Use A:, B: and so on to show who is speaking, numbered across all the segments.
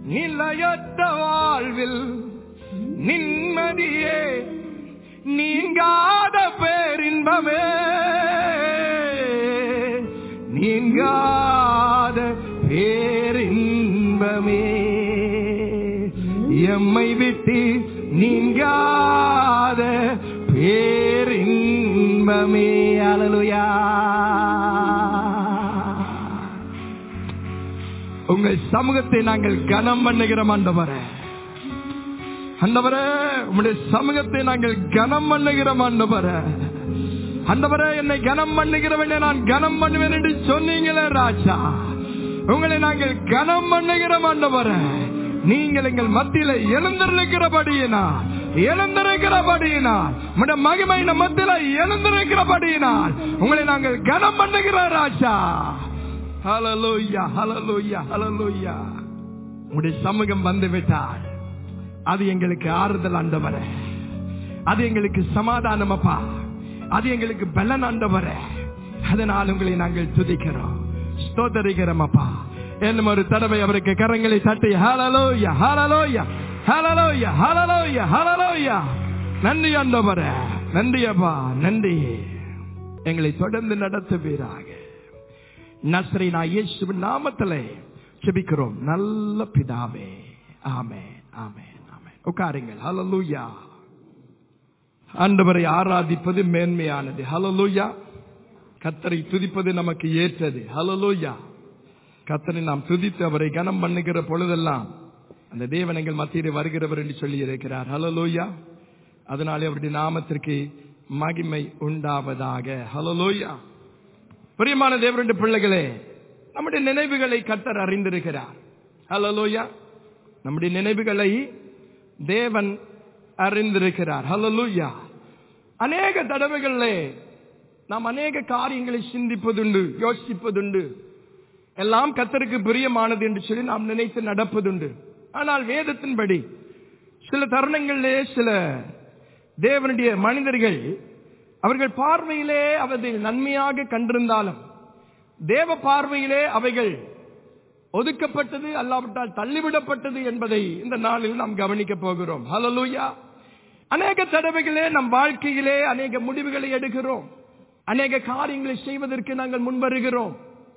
A: நிலையற்ற வாழ்வில் நிம்மதியே நீங்காத பேரின்பமே நீங்காத பேரின்பமே எம்மை விட்டு நீங்காத பேரின்பமே அலலுயா உங்கள் சமூகத்தை நாங்கள் கனம் பண்ணுகிறோம் ஆண்டவரே ஆண்டவரே உங்களுடைய சமூகத்தை நாங்கள் கனம் பண்ணுகிறோம் ஆண்டவரே ஆண்டவரே என்னை கனம் பண்ணுகிறவன் நான் கனம் பண்ணுவேன் என்று சொன்னீங்களே ராஜா உங்களை நாங்கள் கனம் பண்ணுகிறோம் ஆண்டவரே நீங்கள் எங்கள் மத்தியில எழுந்திருக்கிறபடியினால் எழுந்திருக்கிறபடியினால் உடைய மகிமை நம் மத்தியில எழுந்திருக்கிறபடியினால் உங்களை நாங்கள் கனம் பண்ணுகிறோம் ராஜா ஹலலூயா ஹலலூயா ஹலலூயா உடைய சமூகம் வந்து விட்டால் அது எங்களுக்கு ஆறுதல் ஆண்டவர அது எங்களுக்கு சமாதானம் அப்பா அது எங்களுக்கு பலன் ஆண்டவர அதனால் உங்களை நாங்கள் துதிக்கிறோம் ஸ்தோத்தரிக்கிறோம் அப்பா என்னும் ஒரு தடவை அவருக்கு கரங்களை தட்டி ஹலலோயா ஹலலோயா ஹலலோயா ஹலலோயா ஹலலோயா நன்றி ஆண்டவர நன்றி அப்பா நன்றி எங்களை தொடர்ந்து நடத்துவீராக நஸ்ரீனா இயேசுவின் நாமத்திலே செபிக்கிறோம் நல்ல பிதாவே ஆமென் ஆமென் ஆமென் உட்காருங்கள் ஹalleluya ஆண்டவரை ஆராதிப்பது மேன்மையானது ஹalleluya கத்தரை துதிப்பது நமக்கு ஏற்றது ஹalleluya கத்தரை நாம் துதித்து அவரை கனம் பண்ணுகிற பொழுதெல்லாம் அந்த தேவன் எங்கள் மத்தியிலே வருகிறவர் என்று சொல்லி இருக்கிறார் ஹalleluya அதனாலே அவருடைய நாமத்திற்கு மகிமை உண்டாவதாக ஹalleluya பிரியமான தேவருடைய பிள்ளைகளே நம்முடைய நினைவுகளை கத்தர் அறிந்திருக்கிறார் ஹலலோயா நம்முடைய நினைவுகளை தேவன் அறிந்திருக்கிறார் ஹலலூயா அநேக தடவைகளிலே நாம் அநேக காரியங்களை சிந்திப்பதுண்டு யோசிப்பதுண்டு எல்லாம் கத்தருக்கு பிரியமானது என்று சொல்லி நாம் நினைத்து நடப்பதுண்டு ஆனால் வேதத்தின்படி சில தருணங்களிலே சில தேவனுடைய மனிதர்கள் அவர்கள் பார்வையிலே அவர்கள் நன்மையாக கண்டிருந்தாலும் தேவ பார்வையிலே அவைகள் ஒதுக்கப்பட்டது அல்லாவிட்டால் தள்ளிவிடப்பட்டது என்பதை இந்த நாளில் நாம் கவனிக்க போகிறோம் ஹலலூயா அநேக தடவைகளே நம் வாழ்க்கையிலே அநேக முடிவுகளை எடுக்கிறோம் அநேக காரியங்களை செய்வதற்கு நாங்கள் முன்வருகிறோம்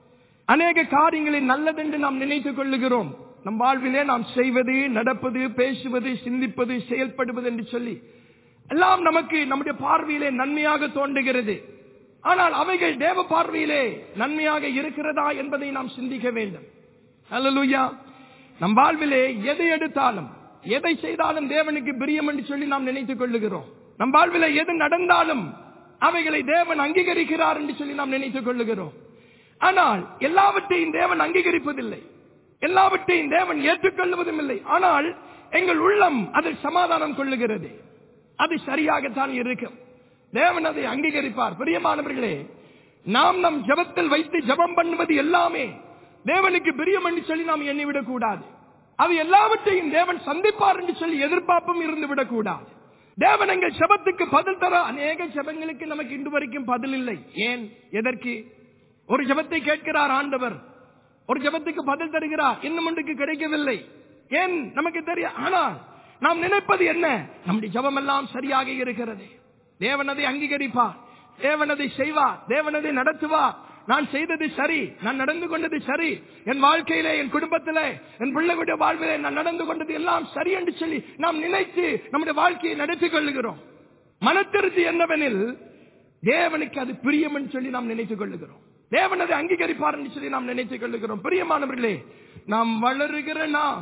A: அநேக காரியங்களை நல்லதென்று நாம் நினைத்துக் கொள்ளுகிறோம் நம் வாழ்விலே நாம் செய்வது நடப்பது பேசுவது சிந்திப்பது செயல்படுவது என்று சொல்லி எல்லாம் நமக்கு நம்முடைய பார்வையிலே நன்மையாக தோன்றுகிறது ஆனால் அவைகள் தேவ பார்வையிலே நன்மையாக இருக்கிறதா என்பதை நாம் சிந்திக்க வேண்டும் அல்லலுயா நம் வாழ்விலே எதை எடுத்தாலும் எதை செய்தாலும் தேவனுக்கு பிரியம் என்று சொல்லி நாம் நினைத்துக் கொள்ளுகிறோம் நம் வாழ்விலே எது நடந்தாலும் அவைகளை தேவன் அங்கீகரிக்கிறார் என்று சொல்லி நாம் நினைத்துக் கொள்ளுகிறோம் ஆனால் எல்லாவற்றையும் தேவன் அங்கீகரிப்பதில்லை எல்லாவற்றையும் தேவன் ஏற்றுக்கொள்வதும் இல்லை ஆனால் எங்கள் உள்ளம் அதில் சமாதானம் கொள்ளுகிறது அது சரியாகத்தான் இருக்கும் தேவன் அதை அங்கீகரிப்பார் பிரியமானவர்களே நாம் நம் ஜபத்தில் வைத்து ஜபம் பண்ணுவது எல்லாமே தேவனுக்கு பிரியம் என்று சொல்லி நாம் எண்ணிவிடக் கூடாது அது எல்லாவற்றையும் தேவன் சந்திப்பார் என்று சொல்லி எதிர்பார்ப்பும் இருந்து விடக்கூடாது தேவன் எங்கள் ஜபத்துக்கு பதில் தர அநேக ஜபங்களுக்கு நமக்கு இன்று வரைக்கும் பதில் இல்லை ஏன் எதற்கு ஒரு ஜபத்தை கேட்கிறார் ஆண்டவர் ஒரு ஜபத்துக்கு பதில் தருகிறார் இன்னும் ஒன்றுக்கு கிடைக்கவில்லை ஏன் நமக்கு தெரியும் ஆனால் நாம் நினைப்பது என்ன நம்முடைய ஜபம் எல்லாம் சரியாக இருக்கிறது தேவன் அதை அங்கீகரிப்பார் தேவன் அதை செய்வார் தேவன் அதை நடத்துவார் நான் செய்தது சரி நான் நடந்து கொண்டது சரி என் வாழ்க்கையிலே என் குடும்பத்திலே என் பிள்ளைகளுடைய வாழ்விலே நான் நடந்து கொண்டது எல்லாம் சரி என்று சொல்லி நாம் நினைத்து நம்முடைய வாழ்க்கையை நடத்திக் கொள்ளுகிறோம் மனத்திருத்தி என்னவெனில் தேவனுக்கு அது பிரியம் என்று சொல்லி நாம் நினைத்துக் கொள்ளுகிறோம் தேவன் அதை அங்கீகரிப்பார் என்று சொல்லி நாம் நினைத்துக் கொள்ளுகிறோம் பிரியமானவர்களே நாம் வளருகிற நாம்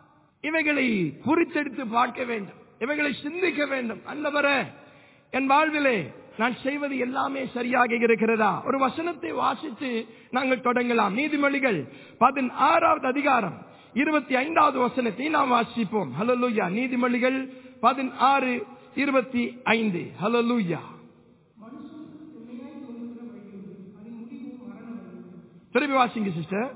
A: இவைகளை குறித்தெடுத்து பார்க்க வேண்டும் இவைகளை சிந்திக்க வேண்டும் அந்தவர என் வாழ்விலே நான் செய்வது எல்லாமே சரியாக இருக்கிறதா ஒரு வசனத்தை வாசித்து நாங்கள் தொடங்கலாம் நீதிமொழிகள் பதினாறாவது அதிகாரம் இருபத்தி ஐந்தாவது வசனத்தை நாம் வாசிப்போம் ஹலலூயா நீதிமொழிகள் பதினாறு இருபத்தி ஐந்து ஹலலூயா திருப்பி வாசிங்க சிஸ்டர்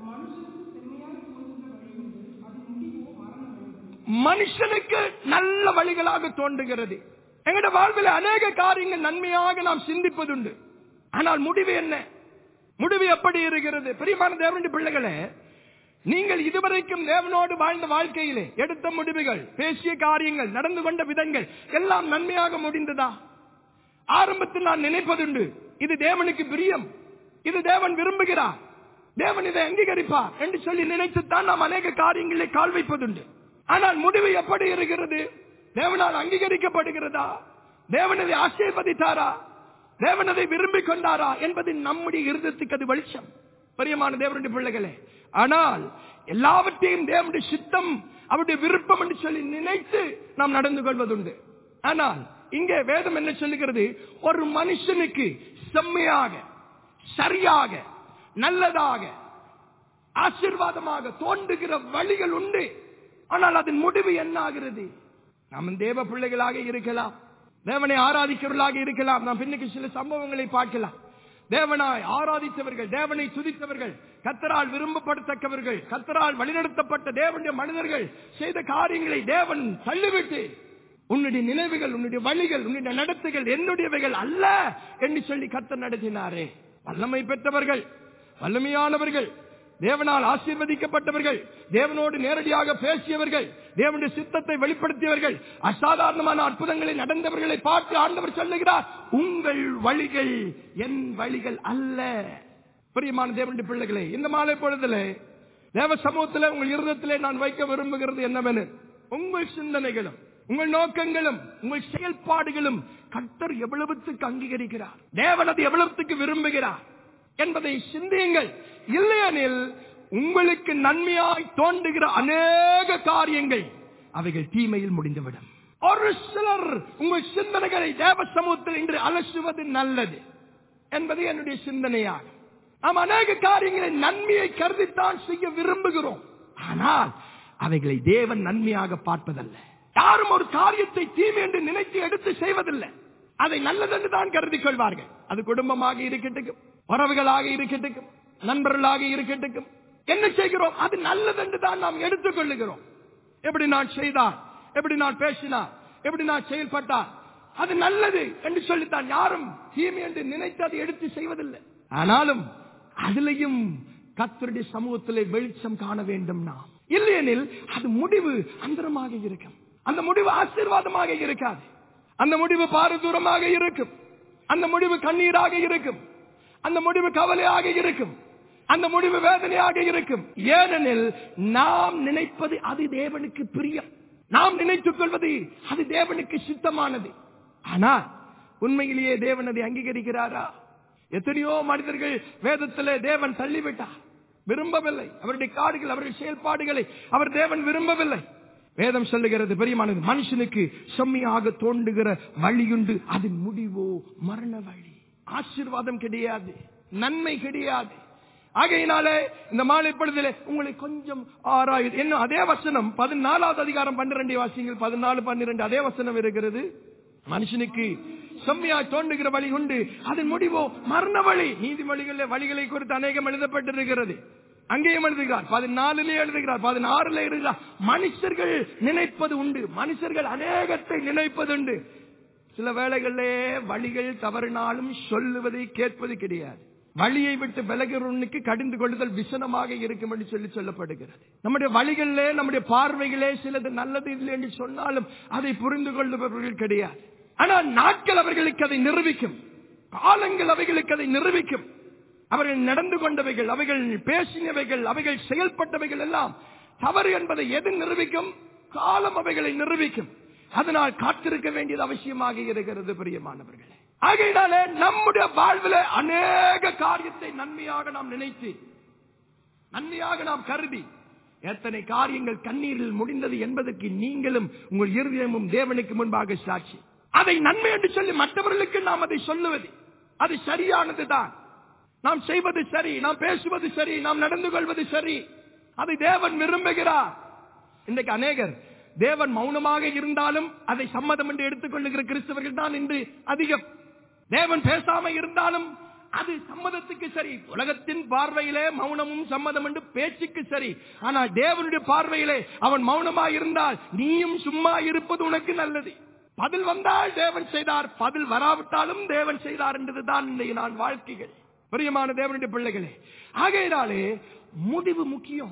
A: மனுஷனுக்கு நல்ல வழிகளாக தோன்றுகிறது எங்கட வாழ்வில் அநேக காரியங்கள் நன்மையாக நாம் சிந்திப்பதுண்டு ஆனால் முடிவு என்ன முடிவு எப்படி இருக்கிறது பெரியமான தேவனுடைய பிள்ளைகளே நீங்கள் இதுவரைக்கும் தேவனோடு வாழ்ந்த வாழ்க்கையிலே எடுத்த முடிவுகள் பேசிய காரியங்கள் நடந்து கொண்ட விதங்கள் எல்லாம் நன்மையாக முடிந்ததா ஆரம்பத்தில் நான் நினைப்பதுண்டு இது தேவனுக்கு பிரியம் இது தேவன் விரும்புகிறார் தேவன் இதை அங்கீகரிப்பார் என்று சொல்லி நினைத்துத்தான் நாம் அநேக காரியங்களை கால் வைப்பதுண்டு ஆனால் முடிவு எப்படி இருக்கிறது தேவனால் அங்கீகரிக்கப்படுகிறதா தேவன் அதை ஆசீர்வதித்தாரா தேவன் அதை விரும்பிக் கொண்டாரா என்பது நம்முடைய இருதத்துக்கு அது வெளிச்சம் பிரியமான தேவனுடைய பிள்ளைகளே ஆனால் எல்லாவற்றையும் தேவனுடைய சித்தம் அவருடைய விருப்பம் என்று சொல்லி நினைத்து நாம் நடந்து கொள்வதுண்டு ஆனால் இங்கே வேதம் என்ன சொல்லுகிறது ஒரு மனுஷனுக்கு செம்மையாக சரியாக நல்லதாக ஆசீர்வாதமாக தோன்றுகிற வழிகள் உண்டு ஆனால் அதன் முடிவு என்ன ஆகிறது நாம் தேவ பிள்ளைகளாக இருக்கலாம் தேவனை ஆராதிக்கிறவர்களாக இருக்கலாம் நாம் பின்னுக்கு சில சம்பவங்களை பார்க்கலாம் தேவனாய் ஆராதித்தவர்கள் தேவனை துதித்தவர்கள் கத்தரால் விரும்பப்படத்தக்கவர்கள் கத்தரால் வழிநடத்தப்பட்ட தேவனுடைய மனிதர்கள் செய்த காரியங்களை தேவன் தள்ளிவிட்டு உன்னுடைய நினைவுகள் உன்னுடைய வழிகள் உன்னுடைய நடத்தைகள் என்னுடையவைகள் அல்ல என்று சொல்லி கத்தர் நடத்தினாரே வல்லமை பெற்றவர்கள் வல்லமையானவர்கள் தேவனால் ஆசீர்வதிக்கப்பட்டவர்கள் தேவனோடு நேரடியாக பேசியவர்கள் தேவனுடைய சித்தத்தை வெளிப்படுத்தியவர்கள் அசாதாரணமான அற்புதங்களை நடந்தவர்களை பார்த்து ஆண்டவர் சொல்லுகிறார் உங்கள் வழிகள் என் வழிகள் அல்ல பிரியமான தேவனுடைய பிள்ளைகளே இந்த மாலை பொழுதுல தேவ சமூகத்தில் உங்கள் இருதத்திலே நான் வைக்க விரும்புகிறது என்னவென உங்கள் சிந்தனைகளும் உங்கள் நோக்கங்களும் உங்கள் செயல்பாடுகளும் கர்த்தர் எவ்வளவுத்துக்கு அங்கீகரிக்கிறார் தேவன் அது எவ்வளவுத்துக்கு விரும்புகிறார் என்பதை சிந்தியுங்கள் இல்லையெனில் உங்களுக்கு நன்மையாய் தோன்றுகிற அநேக காரியங்கள் அவைகள் தீமையில் முடிந்துவிடும் ஒரு சிலர் உங்கள் சிந்தனைகளை தேவ சமூகத்தில் இன்று அலசுவது நல்லது என்பது என்னுடைய சிந்தனையாகும் நாம் அநேக காரியங்களை நன்மையை கருதித்தான் செய்ய விரும்புகிறோம் ஆனால் அவைகளை தேவன் நன்மையாக பார்ப்பதல்ல யாரும் ஒரு காரியத்தை தீமை என்று நினைத்து எடுத்து செய்வதில்லை அதை நல்லதென்று தான் கருதி கொள்வார்கள் அது குடும்பமாக இருக்கட்டும் உறவுகளாக இருக்கட்டும் நண்பர்களாக இருக்கட்டும் என்ன செய்கிறோம் அது நல்லதென்று தான் நாம் எடுத்துக் கொள்ளுகிறோம் எப்படி நான் செய்தார் எப்படி நான் பேசினார் எப்படி நான் செயல்பட்டார் அது நல்லது என்று சொல்லித்தான் யாரும் தீமை என்று நினைத்து அதை எடுத்து செய்வதில்லை ஆனாலும் அதிலையும் கத்தருடைய சமூகத்திலே வெளிச்சம் காண வேண்டும் நாம் இல்லையெனில் அது முடிவு அந்தரமாக இருக்கும் அந்த முடிவு ஆசீர்வாதமாக இருக்காது அந்த முடிவு பாரதூரமாக இருக்கும் அந்த முடிவு கண்ணீராக இருக்கும் அந்த முடிவு கவலையாக இருக்கும் அந்த முடிவு வேதனையாக இருக்கும் ஏனெனில் நாம் நினைப்பது அது தேவனுக்கு பிரியம் நாம் நினைத்துக் கொள்வது அது தேவனுக்கு சித்தமானது ஆனால் உண்மையிலேயே தேவன் அதை அங்கீகரிக்கிறாரா எத்தனையோ மனிதர்கள் வேதத்திலே தேவன் தள்ளிவிட்டார் விரும்பவில்லை அவருடைய காடுகள் அவருடைய செயல்பாடுகளை அவர் தேவன் விரும்பவில்லை வேதம் சொல்லுகிறது பெரியமானது மனுஷனுக்கு செம்மையாக தோன்றுகிற வழியுண்டு அதன் முடிவோ மரண வழி ஆசீர்வாதம் கிடையாது நன்மை கிடையாது ஆகையினாலே இந்த மாலை பொழுதிலே உங்களை கொஞ்சம் ஆராயுது என்ன அதே வசனம் பதினாலாவது அதிகாரம் பன்னிரண்டு வாசியங்கள் பதினாலு பன்னிரண்டு அதே வசனம் இருக்கிறது மனுஷனுக்கு செம்மையாய் தோன்றுகிற வழி உண்டு அதன் முடிவோ மரண வழி நீதிமொழிகளில் வழிகளை குறித்து அநேகம் எழுதப்பட்டிருக்கிறது அங்கேயும் எழுதுகிறார் பதினாலிலே எழுதுகிறார் பதினாறுல எழுதுகிறார் மனுஷர்கள் நினைப்பது உண்டு மனுஷர்கள் அநேகத்தை நினைப்பது உண்டு சில வேளைகளிலே வழிகள் தவறினாலும் சொல்லுவதை கேட்பது கிடையாது வழியை விட்டு விலகிறவனுக்கு கடிந்து கொள்ளுதல் விசனமாக இருக்கும் என்று சொல்லி சொல்லப்படுகிறது நம்முடைய வழிகளிலே நம்முடைய பார்வைகளே சிலது நல்லது இல்லை என்று சொன்னாலும் அதை புரிந்து கொள்ளுபவர்கள் கிடையாது ஆனால் நாட்கள் அவர்களுக்கு அதை நிரூபிக்கும் காலங்கள் அவைகளுக்கு அதை நிரூபிக்கும் அவர்கள் நடந்து கொண்டவைகள் அவைகள் பேசினவைகள் அவைகள் செயல்பட்டவைகள் எல்லாம் தவறு என்பதை எது நிரூபிக்கும் காலம் அவைகளை நிரூபிக்கும் அதனால் காத்திருக்க வேண்டியது அவசியமாக இருக்கிறது பிரியமானவர்களே ஆகையினாலே நம்முடைய வாழ்வில் அநேக காரியத்தை நன்மையாக நாம் நினைத்து நன்மையாக நாம் கருதி எத்தனை காரியங்கள் கண்ணீரில் முடிந்தது என்பதற்கு நீங்களும் உங்கள் இருதயமும் தேவனுக்கு முன்பாக சாட்சி அதை நன்மை என்று சொல்லி மற்றவர்களுக்கு நாம் அதை சொல்லுவது அது சரியானதுதான் நாம் செய்வது சரி நாம் பேசுவது சரி நாம் நடந்து கொள்வது சரி அதை தேவன் விரும்புகிறார் இன்றைக்கு அநேகர் தேவன் மௌனமாக இருந்தாலும் அதை சம்மதம் என்று எடுத்துக்கொள்ளுகிற கிறிஸ்தவர்கள் தான் இன்று அதிகம் தேவன் பேசாம இருந்தாலும் அது சம்மதத்துக்கு சரி உலகத்தின் பார்வையிலே மௌனமும் சம்மதம் என்று பேச்சுக்கு சரி ஆனால் தேவனுடைய பார்வையிலே அவன் மௌனமா இருந்தால் நீயும் சும்மா இருப்பது உனக்கு நல்லது பதில் வந்தால் தேவன் செய்தார் பதில் வராவிட்டாலும் தேவன் செய்தார் என்றதுதான் இன்றைய நான் வாழ்க்கைகள் பிரியமான தேவனுடைய பிள்ளைகளே ஆகையினாலே முடிவு முக்கியம்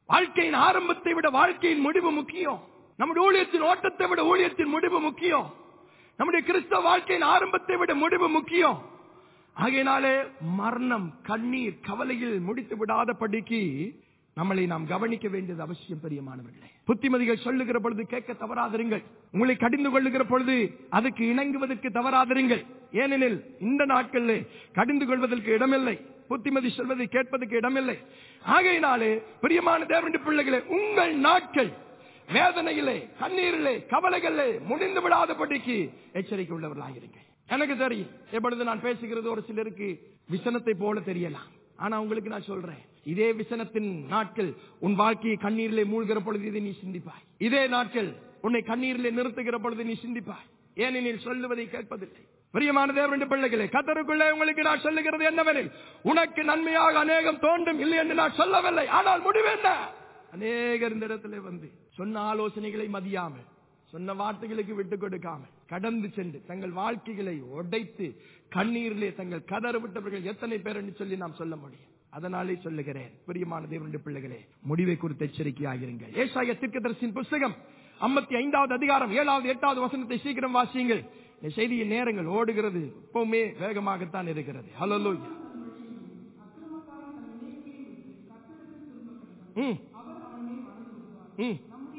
A: வாழ்க்கையின் ஆரம்பத்தை விட வாழ்க்கையின் முடிவு முக்கியம் நம்முடைய ஊழியத்தின் ஓட்டத்தை விட ஊழியத்தின் முடிவு முக்கியம் நம்முடைய கிறிஸ்தவ வாழ்க்கையின் ஆரம்பத்தை விட முடிவு முக்கியம் ஆகையினாலே மரணம் கண்ணீர் கவலையில் முடித்து விடாதபடிக்கு நம்மளை நாம் கவனிக்க வேண்டியது அவசியம் பெரியமானவர்களே புத்திமதிகள் சொல்லுகிற பொழுது கேட்க தவறாதிருங்கள் உங்களை கடிந்து கொள்ளுகிற பொழுது அதுக்கு இணங்குவதற்கு தவறாதிருங்கள் ஏனெனில் இந்த நாட்களில் கடிந்து கொள்வதற்கு இடமில்லை புத்திமதி சொல்வதை கேட்பதற்கு இடமில்லை ஆகையினாலே பிரியமான தேவனுடைய பிள்ளைகளே உங்கள் நாட்கள் வேதனையிலே கண்ணீரிலே கவலைகளிலே முடிந்து விடாதபடிக்கு எச்சரிக்கை உள்ளவர்களாயிருங்கள் எனக்கு தெரியும் எப்பொழுது நான் பேசுகிறது ஒரு சிலருக்கு விசனத்தை போல தெரியலாம் ஆனா உங்களுக்கு நான் சொல்றேன் இதே விசனத்தின் நாட்கள் உன் வாழ்க்கையை கண்ணீரிலே மூழ்கிற பொழுது இதை நீ சிந்திப்பாய் இதே நாட்கள் உன்னை கண்ணீரிலே நிறுத்துகிற பொழுது நீ சிந்திப்பாய் ஏனெனில் சொல்லுவதை கேட்பதில்லை பிரியமான தேவனுடைய பிள்ளைகளே கத்தருக்குள்ளே உங்களுக்கு நான் சொல்லுகிறது என்னவெனில் உனக்கு நன்மையாக அநேகம் தோன்றும் இல்லை என்று நான் சொல்லவில்லை ஆனால் முடிவு என்ன அநேகர் இந்த இடத்துல வந்து சொன்ன ஆலோசனைகளை மதியாமல் சொன்ன வார்த்தைகளுக்கு விட்டுக் கொடுக்காமல் கடந்து சென்று தங்கள் வாழ்க்கைகளை உடைத்து கண்ணீரிலே தங்கள் கதறு விட்டவர்கள் எத்தனை பேர் என்று சொல்லி நாம் சொல்ல முடியும் அதனாலே சொல்லுகிறேன் பிரியமான தேவனுடைய பிள்ளைகளே முடிவை குறித்து எச்சரிக்கையாகிருங்கள் ஏசாய தீர்க்கதரிசியின் புஸ்தகம் ஐம்பத்தி ஐந்தாவது அதிகாரம் ஏழாவது எட்டாவது வசனத்தை சீக்கிரம் வாசியுங்கள் இந்த செய்தியின் நேரங்கள் ஓடுகிறது எப்பவுமே வேகமாகத்தான் இருக்கிறது ஹலோ ம் ம்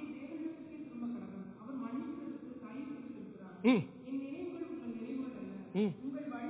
A: ம் ம்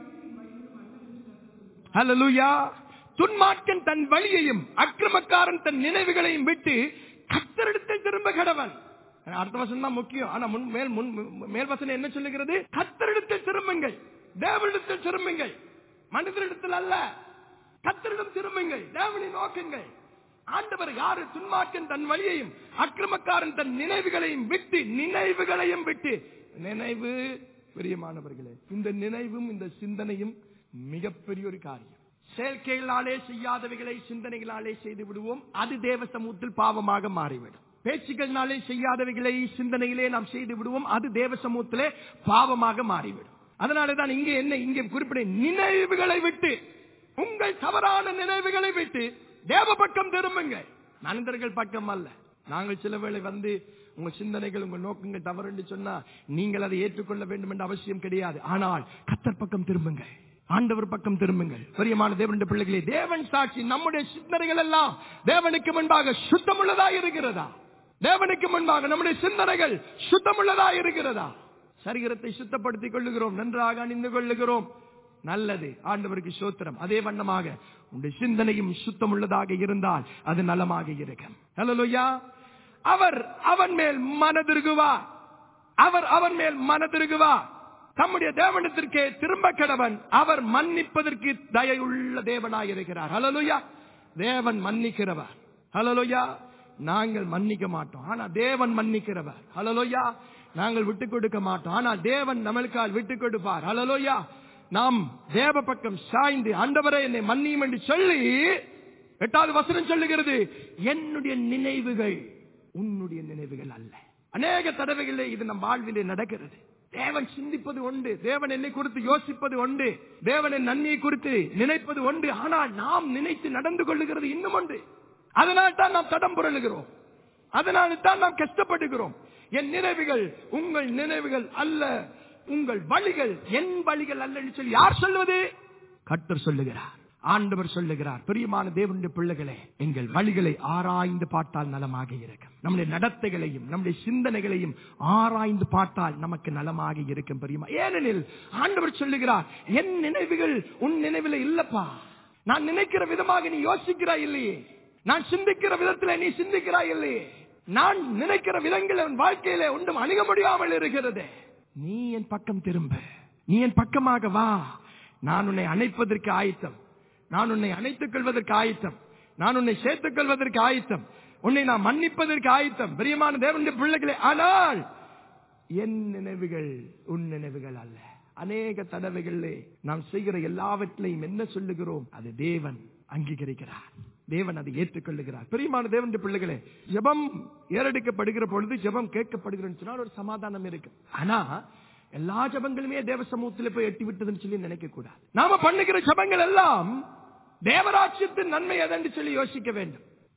A: ஹalleluya துன்மார்க்கன் தன் வழியையும் அக்கிரமக்காரன் தன் நினைவுகளையும் விட்டு கத்தரிடத்தில் திரும்ப கடவன் அடுத்த வசனம் தான் முக்கியம் ஆனா முன் மேல் முன் மேல் வசனம் என்ன சொல்லுகிறது கத்தரிடத்தில் திரும்புங்கள் தேவனிடத்தில் திரும்புங்கள் மனிதரிடத்தில் அல்ல கத்தரிடம் திரும்புங்கள் தேவனை நோக்குங்கள் ஆண்டவர் யாரு துன்மார்க்கன் தன் வழியையும் அக்கிரமக்காரன் தன் நினைவுகளையும் விட்டு நினைவுகளையும் விட்டு நினைவு பிரியமானவர்களே இந்த நினைவும் இந்த சிந்தனையும் மிகப்பெரிய ஒரு காரியம் செயற்கைகளாலே செய்யாதவைகளை சிந்தனைகளாலே செய்து விடுவோம் அது தேவ சமூகத்தில் பாவமாக மாறிவிடும் பேச்சுக்கள்னாலே செய்யாதவைகளை சிந்தனையிலே நாம் செய்து விடுவோம் அது தேவ சமூகத்திலே பாவமாக மாறிவிடும் அதனாலதான் இங்கே என்ன இங்கே குறிப்பிட நினைவுகளை விட்டு உங்கள் தவறான நினைவுகளை விட்டு தேவ பக்கம் திரும்புங்கள் மனிதர்கள் பக்கம் அல்ல நாங்கள் சில வேளை வந்து உங்க சிந்தனைகள் உங்க நோக்கங்கள் தவறு என்று சொன்னா நீங்கள் அதை ஏற்றுக்கொள்ள வேண்டும் என்ற அவசியம் கிடையாது ஆனால் கத்தர் பக்கம் திரும்புங்கள் ஆண்டவர் பக்கம் திரும்புங்கள் பெரியமான தேவனுடைய பிள்ளைகளே தேவன் சாட்சி நம்முடைய சிந்தனைகள் எல்லாம் தேவனுக்கு முன்பாக சுத்தமுள்ளதா இருக்கிறதா தேவனுக்கு முன்பாக நம்முடைய சிந்தனைகள் சுத்தமுள்ளதா இருக்கிறதா சரீரத்தை சுத்தப்படுத்திக் கொள்ளுகிறோம் நன்றாக அணிந்து கொள்ளுகிறோம் நல்லது ஆண்டவருக்கு சோத்திரம் அதே வண்ணமாக உங்களுடைய சிந்தனையும் சுத்தம் உள்ளதாக இருந்தால் அது நலமாக இருக்கும் ஹலோயா அவர் அவன் மேல் மனதிருகுவார் அவர் அவன் மேல் மனதிருகுவார் தம்முடைய தேவனத்திற்கே திரும்ப கடவன் அவர் மன்னிப்பதற்கு தயவுள்ள தேவனாய் இருக்கிறார் ஹலலுயா தேவன் மன்னிக்கிறவர் ஹலலுயா நாங்கள் மன்னிக்க மாட்டோம் ஆனா தேவன் மன்னிக்கிறவர் ஹலலுயா நாங்கள் விட்டுக் கொடுக்க மாட்டோம் ஆனா தேவன் நம்மளுக்கால் விட்டுக் கொடுப்பார் ஹலலுயா நாம் தேவ பக்கம் சாய்ந்து ஆண்டவரை என்னை மன்னியும் என்று சொல்லி எட்டாவது வசனம் சொல்லுகிறது என்னுடைய நினைவுகள் உன்னுடைய நினைவுகள் அல்ல அநேக தடவைகளே இது நம் வாழ்விலே நடக்கிறது தேவன் சிந்திப்பது உண்டு தேவன் என்னை குறித்து யோசிப்பது உண்டு தேவனின் நன்மையை குறித்து நினைப்பது உண்டு ஆனால் நாம் நினைத்து நடந்து கொள்ளுகிறது இன்னும் உண்டு அதனால் தான் நாம் தடம் புரளுகிறோம் அதனால தான் நாம் கஷ்டப்படுகிறோம் என் நினைவுகள் உங்கள் நினைவுகள் அல்ல உங்கள் வழிகள் என் வழிகள் அல்ல என்று சொல்லி யார் சொல்லுவது கர்த்தர் சொல்லுகிறார் ஆண்டவர் சொல்லுகிறார் பிரியமான தேவனுடைய பிள்ளைகளே எங்கள் வழிகளை ஆராய்ந்து பார்த்தால் நலமாக இருக்கும் நம்முடைய நடத்தைகளையும் நம்முடைய சிந்தனைகளையும் ஆராய்ந்து பார்த்தால் நமக்கு நலமாக இருக்கும் பிரியமா ஏனெனில் ஆண்டவர் சொல்லுகிறார் என் நினைவுகள் உன் நினைவில் இல்லப்பா நான் நினைக்கிற விதமாக நீ யோசிக்கிறாய் இல்லையே நான் சிந்திக்கிற விதத்தில் நீ சிந்திக்கிறாய் இல்லையே நான் நினைக்கிற விதங்கள் என் வாழ்க்கையில ஒன்றும் அணுக முடியாமல் இருக்கிறது நீ என் பக்கம் திரும்ப நீ என் பக்கமாக வா நான் உன்னை அணைப்பதற்கு ஆயத்தம் நான் உன்னை அணைத்துக் கொள்வதற்கு ஆயத்தம் நான் உன்னை சேர்த்துக் கொள்வதற்கு ஆயத்தம் உன்னை நான் மன்னிப்பதற்கு ஆயத்தம் பிரியமான தேவனுடைய பிள்ளைகளே ஆனால் என் நினைவுகள் உன் நினைவுகள் அல்ல அநேக தடவைகளிலே நாம் செய்கிற எல்லாவற்றையும் என்ன சொல்லுகிறோம் அது தேவன் அங்கீகரிக்கிறார் தேவன் அதை ஏற்றுக்கொள்ளுகிறார் பிரியமான தேவனுடைய பிள்ளைகளே ஜெபம் ஏறெடுக்கப்படுகிற பொழுது ஜெபம் கேட்கப்படுகிறன்னு சொன்னால் ஒரு சமாதானம் இருக்கு ஆனா எல்லா ஜபங்களுமே தேவ சமூகத்தில் போய் எட்டி விட்டதுன்னு சொல்லி நினைக்க கூடாது நாம பண்ணுகிற ஜபங்கள் எல்லாம் தேவராட்சியத்தின் நன்மை எதென்று சொல்லி யோசிக்க வேண்டும்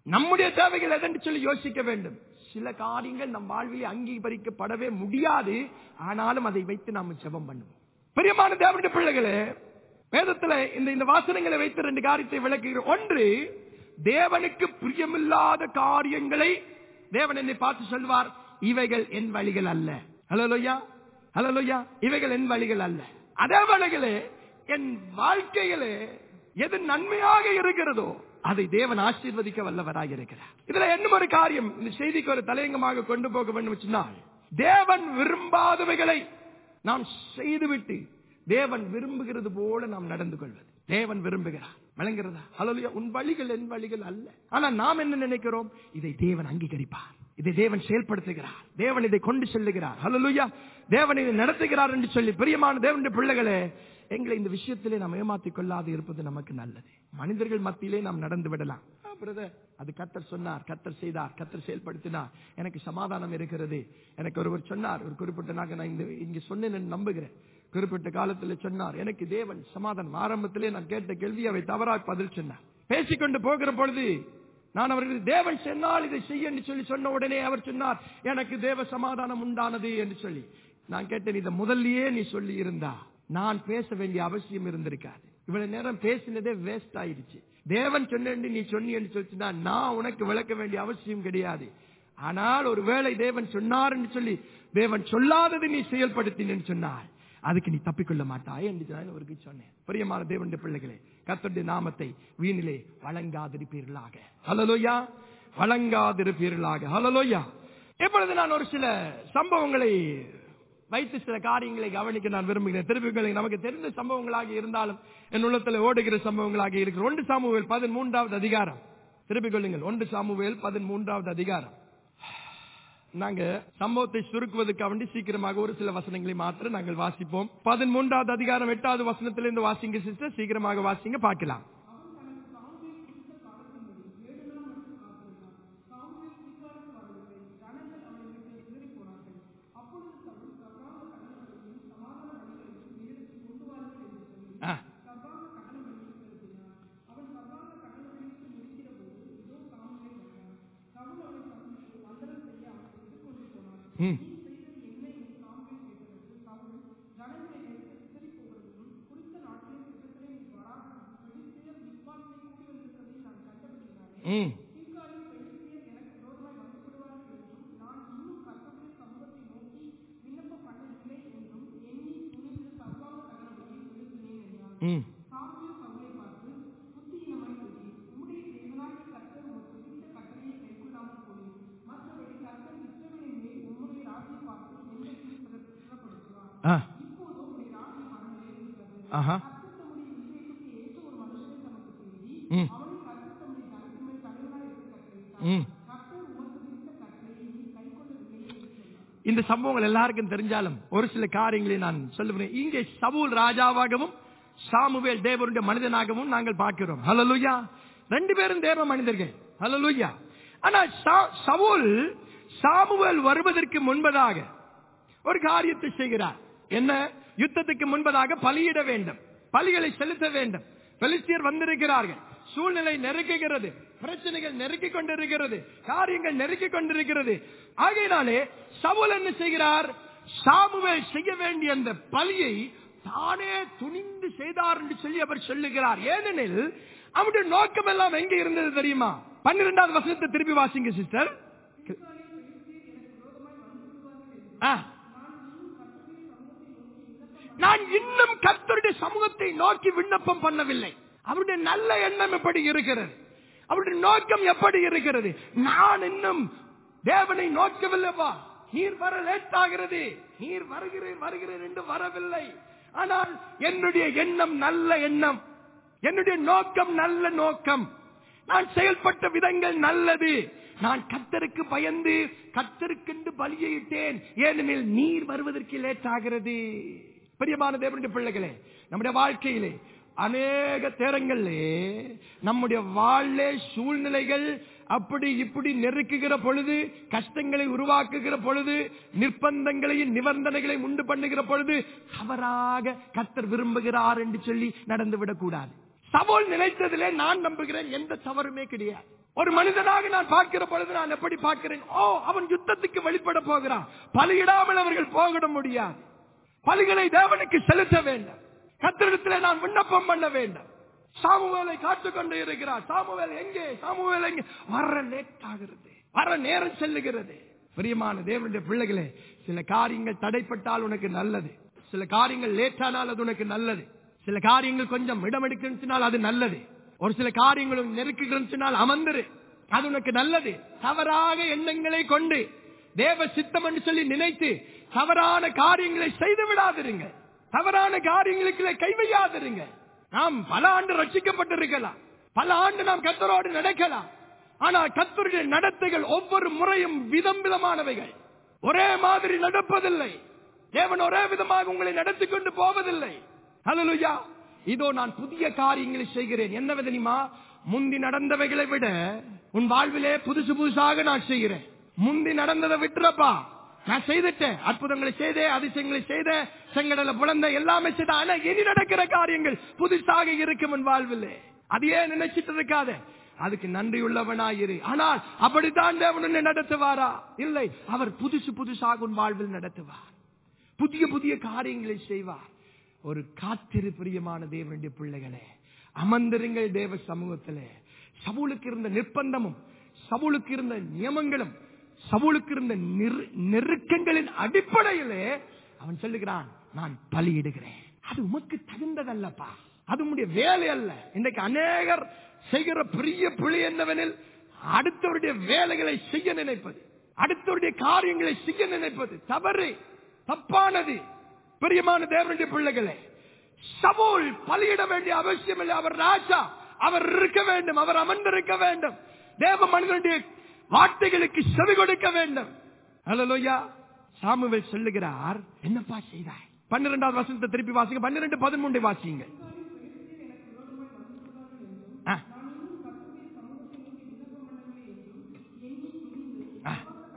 A: நம்முடைய தேவைகள் எதென்று சொல்லி யோசிக்க வேண்டும் சில காரியங்கள் நம் வாழ்விலே அங்கீகரிக்கப்படவே முடியாது ஆனாலும் அதை வைத்து நாம் ஜெபம் பண்ணுவோம் பிரியமான தேவனுடைய பிள்ளைகளே வேதத்துல இந்த இந்த வாசனங்களை வைத்து ரெண்டு காரியத்தை விளக்குகிறோம் ஒன்று தேவனுக்கு பிரியமில்லாத காரியங்களை தேவன் என்னை பார்த்து சொல்வார் இவைகள் என் வழிகள் அல்ல ஹலோ லோய்யா ஹலோ லோய்யா இவைகள் என் வழிகள் அல்ல அதே வழிகளே என் வாழ்க்கையிலே எது நன்மையாக இருக்கிறதோ அதை தேவன் ஆசீர்வதிக்க வல்லவராக இருக்கிறார் இதுல என்ன ஒரு காரியம் இந்த செய்திக்கு ஒரு தலையங்கமாக கொண்டு போக வேண்டும் சொன்னால் தேவன் விரும்பாதவைகளை நாம் செய்துவிட்டு தேவன் விரும்புகிறது போல நாம் நடந்து கொள்வது தேவன் விரும்புகிறார் விளங்குகிறதா ஹலோலியா உன் வழிகள் என் வழிகள் அல்ல ஆனா நாம் என்ன நினைக்கிறோம் இதை தேவன் அங்கீகரிப்பார் இதை தேவன் செயல்படுத்துகிறார் தேவன் இதை கொண்டு செல்லுகிறார் ஹலோலுயா தேவன் இதை நடத்துகிறார் என்று சொல்லி பிரியமான தேவனுடைய பிள்ளைகளே எங்களை இந்த விஷயத்திலே நாம் ஏமாத்திக் கொள்ளாது இருப்பது நமக்கு நல்லது மனிதர்கள் மத்தியிலே நாம் நடந்து விடலாம் ஆ, brother, அது கத்தர் சொன்னார் கத்தர் செய்தார் கத்தர் செயல்படுத்தினார் எனக்கு சமாதானம் இருக்கிறது எனக்கு ஒருவர் சொன்னார் ஒரு குறிப்பிட்ட நாங்க நான் இந்த இங்க சொன்னேன் நம்புகிறேன் குறிப்பிட்ட காலத்தில் சொன்னார் எனக்கு தேவன் சமாதானம் ஆரம்பத்திலே நான் கேட்ட கேள்வி அவை தவறாக பதில் சொன்னார் பேசிக்கொண்டு போகிற பொழுது நான் அவர்களுக்கு தேவன் சொன்னால் இதை செய்ய என்று சொல்லி சொன்ன உடனே அவர் சொன்னார் எனக்கு தேவ சமாதானம் உண்டானது என்று சொல்லி நான் கேட்டேன் இதை முதல்லயே நீ சொல்லி இருந்தா நான் பேச வேண்டிய அவசியம் இருந்திருக்காது இவ்வளவு நேரம் பேசினதே வேஸ்ட் ஆயிடுச்சு தேவன் சொன்னேன்னு நீ சொன்னீன்னு சொல்லிச்சுன்னா நான் உனக்கு விளக்க வேண்டிய அவசியம் கிடையாது ஆனால் ஒருவேளை தேவன் சொன்னார்னு சொல்லி தேவன் சொல்லாததை நீ செயல்படுத்தினு சொன்னார் அதுக்கு நீ தப்பிக்கொள்ள மாட்டாய் என்று நான் அவருக்கு சொன்னேன் பிரியமான தேவனுடைய பிள்ளைகளே கர்த்தருடைய நாமத்தை வீணிலே வழங்காதிருப்பீர்களாக ஹலலோயா வழங்காதிருப்பீர்களாக ஹலலோயா இப்பொழுது நான் ஒரு சில சம்பவங்களை வைத்து சில காரியங்களை கவனிக்க நான் விரும்புகிறேன் திருப்பிகளை நமக்கு தெரிந்த சம்பவங்களாக இருந்தாலும் என் உள்ளத்தில் ஓடுகிற சம்பவங்களாக இருக்கிற ஒன்று சாமுவேல் பதிமூன்றாவது அதிகாரம் திருப்பிக் கொள்ளுங்கள் ஒன்று சாமுவேல் பதிமூன்றாவது அதிகாரம் நாங்க சம்பவத்தை சுருக்குவதற்கு வேண்டி சீக்கிரமாக ஒரு சில வசனங்களை மாத்திரம் நாங்கள் வாசிப்போம் பதிமூன்றாவது அதிகாரம் எட்டாவது வசனத்திலிருந்து வாசிங்க சிஸ்டர் சீக்கிரமாக வாசிங்க பார்க்கலாம் ஆ. ம். ம். ம். ஆ. ஆஹா. ம். ம். இந்த சம்பவங்கள் எல்லாருக்கும் தெரிஞ்சாலும் ஒரு சில காரியங்களை நான் சொல்லுவேன் இங்கே சவுல் ராஜாவாகவும் சாமுவேல் தேவருடைய மனிதனாகவும் நாங்கள் பார்க்கிறோம் ஹலலுயா ரெண்டு பேரும் தேவ மனிதர்கள் ஹலலுயா ஆனா சா- சவுல் சாமுவேல் வருவதற்கு முன்பதாக ஒரு காரியத்தை செய்கிறார் என்ன யுத்தத்துக்கு முன்பதாக பலியிட வேண்டும் பலிகளை செலுத்த வேண்டும் பெலிஸ்தியர் வந்திருக்கிறார்கள் சூழ்நிலை நெருக்குகிறது பிரச்சனைகள் நெருக்கிக் கொண்டிருக்கிறது காரியங்கள் நெருக்கிக் கொண்டிருக்கிறது ஆகையினாலே சவுல் என்ன செய்கிறார் சாமுவேல் செய்ய வேண்டிய அந்த பலியை தானே துணிந்து செய்தார் என்று சொல்லி அவர் சொல்லுகிறார் ஏனெனில் அவருடைய நோக்கம் எல்லாம் எங்க இருந்தது தெரியுமா பன்னிரெண்டாவது வசனத்தை திருப்பி வாசிங்க சிஸ்டர் ஆ நான் இன்னும் கர்த்தருடைய சமூகத்தை நோக்கி விண்ணப்பம் பண்ணவில்லை அவருடைய நல்ல எண்ணம் எப்படி இருக்கிறது அவருடைய நோக்கம் எப்படி இருக்கிறது நான் இன்னும் தேவனை நோக்கவில்லைப்பா நீர் வர லேட் ஆகிறது நீர் வருகிறேன் வருகிறேன் என்று வரவில்லை ஆனால் என்னுடைய எண்ணம் நல்ல எண்ணம் என்னுடைய நோக்கம் நல்ல நோக்கம் நான் செயல்பட்ட விதங்கள் நல்லது நான் கத்தருக்கு பயந்து கத்தருக்கென்று பலியிட்டேன் ஏனெனில் நீர் வருவதற்கு லேட் ஆகிறது பிரியமான தேவனுடைய பிள்ளைகளே நம்முடைய வாழ்க்கையிலே அநேக தேரங்களிலே நம்முடைய வாழ்லே சூழ்நிலைகள் அப்படி இப்படி நெருக்குகிற பொழுது கஷ்டங்களை உருவாக்குகிற பொழுது நிர்பந்தங்களையும் நிபந்தனைகளையும் உண்டு பண்ணுகிற பொழுது தவறாக கத்தர் விரும்புகிறார் என்று சொல்லி நடந்துவிடக் கூடாது சவோல் நினைத்ததிலே நான் நம்புகிறேன் எந்த தவறுமே கிடையாது ஒரு மனிதனாக நான் பார்க்கிற பொழுது நான் எப்படி பார்க்கிறேன் ஓ அவன் யுத்தத்துக்கு வெளிப்பட போகிறான் பலியிடாமல் அவர்கள் போகிட முடியாது பலிகளை தேவனுக்கு செலுத்த வேண்டும் கத்திரிடத்தில் நான் விண்ணப்பம் பண்ண வேண்டும் சாமுவேலை காத்துக் கொண்டு இருக்கிறார் சாமுவேல் எங்கே சாமுவேல் எங்கே வர லேட் ஆகிறது வர நேரம் செல்லுகிறது பிரியமான தேவனுடைய பிள்ளைகளே சில காரியங்கள் தடைப்பட்டால் உனக்கு நல்லது சில காரியங்கள் லேட் ஆனால் அது உனக்கு நல்லது சில காரியங்கள் கொஞ்சம் இடம் எடுக்கின்றனால் அது நல்லது ஒரு சில காரியங்களும் நெருக்குகின்றனால் அமர்ந்துரு அது உனக்கு நல்லது தவறாக எண்ணங்களை கொண்டு தேவ சித்தம் என்று சொல்லி நினைத்து தவறான காரியங்களை செய்து விடாதிருங்க தவறான காரியங்களுக்கு கை வையாதிருங்க நாம் பல ஆண்டு ரட்சிக்கப்பட்டிருக்கலாம் பல ஆண்டு நாம் கத்தரோடு நடக்கலாம் ஆனால் கத்தருடைய நடத்தைகள் ஒவ்வொரு முறையும் விதம் விதமானவைகள் ஒரே மாதிரி நடப்பதில்லை தேவன் ஒரே விதமாக உங்களை நடத்தி கொண்டு போவதில்லை ஹalleluya இதோ நான் புதிய காரியங்களை செய்கிறேன் என்ன தெரியுமா முந்தி நடந்தவைகளை விட உன் வாழ்விலே புதுசு புதுசாக நான் செய்கிறேன் முந்தி நடந்ததை விட்டுறப்பா நான் செய்துட்டேன் அற்புதங்களை செய்தேன் அதிசயங்களை செய்தேன் செங்கடல புலந்த எல்லாமே செய்த ஆனா இனி நடக்கிற காரியங்கள் புதுசாக இருக்கும் என் வாழ்விலே அதையே நினைச்சிட்டு இருக்காத அதுக்கு நன்றி உள்ளவனாயிரு ஆனால் அப்படித்தான் தேவன் உன்னை நடத்துவாரா இல்லை அவர் புதுசு புதுசாக உன் வாழ்வில் நடத்துவார் புதிய புதிய காரியங்களை செய்வார் ஒரு காத்திரு பிரியமான தேவனுடைய பிள்ளைகளே அமர்ந்திருங்கள் தேவ சமூகத்திலே சவுலுக்கு இருந்த நிர்பந்தமும் சவுலுக்கு இருந்த நியமங்களும் சவுலுக்கு இருந்த நெரு- நெருக்கங்களின் அடிப்படையிலே அவன் சொல்லுகிறான் நான் பலியிடுகிறேன் அது உமக்கு தகுந்ததல்லப்பா அது உம்முடைய வேலை அல்ல இன்றைக்கு அநேகர் செய்கிற பெரிய பிழை என்னவெனில் அடுத்தவருடைய வேலைகளை செய்ய நினைப்பது அடுத்தவருடைய காரியங்களை செய்ய நினைப்பது தவறு தப்பானது பிரியமான தேவனுடைய பிள்ளைகளே சவுல் பலியிட வேண்டிய அவசியம் இல்லை அவர் ராஜா அவர் இருக்க வேண்டும் அவர் அமர்ந்திருக்க வேண்டும் தேவ மனிதனுடைய வார்த்தைகளுக்கு செவி கொடுக்க வேண்டும் ஹalleluya சாமுவேல் சொல்லுகிறார் என்னப்பா செய்தாய் பன்னிரெண்டாவது வசனத்தை திருப்பி வாசிங்க பன்னிரெண்டு பதிமூன்றை வாசிங்க ஆ. ஆ.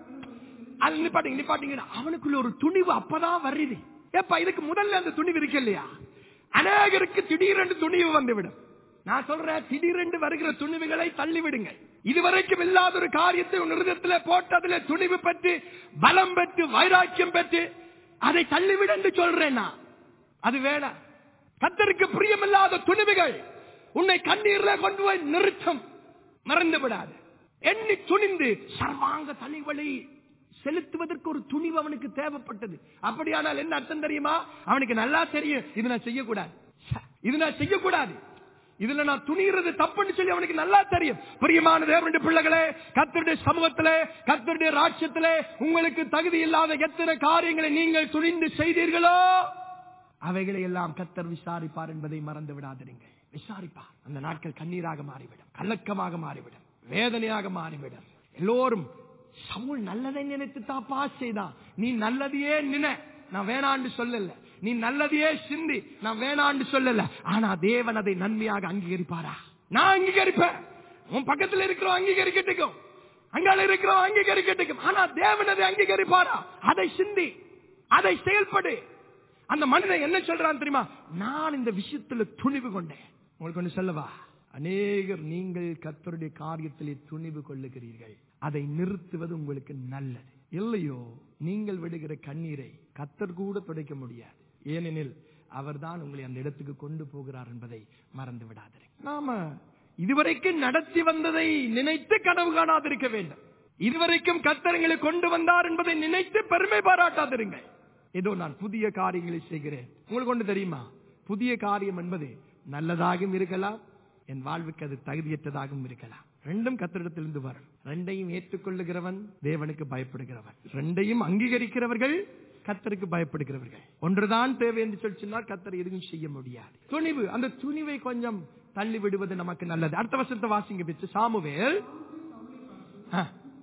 A: அது நிப்பாட்டிங்க நிப்பாட்டிங்க அவனுக்குள்ள ஒரு துணிவு அப்பதான் வருது ஏப்பா இதுக்கு முதல்ல அந்த துணிவு இருக்கு இல்லையா அநேகருக்கு திடீரென்று துணிவு வந்துவிடும் நான் சொல்றேன் திடீரென்று வருகிற துணிவுகளை தள்ளிவிடுங்க இதுவரைக்கும் இல்லாத ஒரு காரியத்தை உன் இருதயத்தில் போட்டு அதுல துணிவு பெற்று பலம் பெற்று வைராக்கியம் பெற்று அதை தள்ளிவிடு என்று சொல்றேன் நான் அது வேணாம் கத்தருக்கு பிரியமில்லாத துணிவுகள் உன்னை கண்ணீர்ல கொண்டு போய் நிறுத்தம் மறந்து விடாது எண்ணி துணிந்து சர்வாங்க தலைவலி செலுத்துவதற்கு ஒரு துணிவு அவனுக்கு தேவைப்பட்டது அப்படியானால் என்ன அர்த்தம் தெரியுமா அவனுக்கு நல்லா தெரியும் இது நான் செய்யக்கூடாது ச்ச, இது நான் செய்யக்கூடாது இதுல நான் துணிகிறது தப்புன்னு சொல்லி அவனுக்கு நல்லா தெரியும் பிரியமான தேவனுடைய பிள்ளைகளே கத்தருடைய சமூகத்திலே கத்தருடைய ராட்சியத்திலே உங்களுக்கு தகுதி இல்லாத எத்தனை காரியங்களை நீங்கள் துணிந்து செய்தீர்களோ அவைகளை எல்லாம் கத்தர் விசாரிப்பார் என்பதை மறந்து விடாதிருங்கள் விசாரிப்பார் அந்த நாட்கள் கண்ணீராக மாறிவிடும் கலக்கமாக மாறிவிடும் வேதனையாக மாறிவிடும் எல்லோரும் சவுல் நல்லதை நினைத்து தாப்பா செய்தான் நீ நல்லதையே நினை நான் வேணான்னு சொல்லல நீ நல்லதையே சிந்தி நான் வேணான்னு சொல்லல ஆனா தேவன் அதை நன்மையாக அங்கீகரிப்பாரா நான் அங்கீகரிப்பேன் உன் பக்கத்துல இருக்கிறோம் அங்கீகரிக்கட்டுக்கும் அங்கால இருக்கிறோம் அங்கீகரிக்கட்டுக்கும் ஆனா தேவன் அதை அங்கீகரிப்பாரா அதை சிந்தி அதை செயல்படு அந்த மனிதன் என்ன சொல்றான் தெரியுமா நான் இந்த விஷயத்துல துணிவு கொண்டேன் உங்களுக்கு ஒண்ணு சொல்லவா அநேகர் நீங்கள் கத்தருடைய காரியத்திலே துணிவு கொள்ளுகிறீர்கள் அதை நிறுத்துவது உங்களுக்கு நல்லது இல்லையோ நீங்கள் விடுகிற கண்ணீரை கத்தர் கூட துடைக்க முடியாது ஏனெனில் அவர்தான் உங்களை அந்த இடத்துக்கு கொண்டு போகிறார் என்பதை மறந்து விடாதீர்கள் நாம இதுவரைக்கும் நடத்தி வந்ததை நினைத்து கனவு காணாதிருக்க வேண்டும் இதுவரைக்கும் கத்தரங்களை கொண்டு வந்தார் என்பதை நினைத்து பெருமை பாராட்டாதிருங்கள் ஏதோ நான் புதிய காரியங்களை செய்கிறேன் உங்களுக்கு ஒன்று தெரியுமா புதிய காரியம் என்பது நல்லதாகவும் இருக்கலாம் என் வாழ்வுக்கு அது தகுதியற்றதாகவும் இருக்கலாம் ரெண்டும் கத்திரிடத்திலிருந்து வரும் ரெண்டையும் ஏற்றுக்கொள்ளுகிறவன் தேவனுக்கு பயப்படுகிறவன் ரெண்டையும் அங்கீகரிக்கிறவர்கள் கத்தருக்கு பயப்படுகிறவர்கள் ஒன்றுதான் தேவை என்று சொல்லி சொன்னால் கத்தர் எதுவும் செய்ய முடியாது துணிவு அந்த துணிவை கொஞ்சம் தள்ளி விடுவது நமக்கு நல்லது அடுத்த வருஷத்தை வாசிங்க பிச்சு சாமுவேல் ஆ.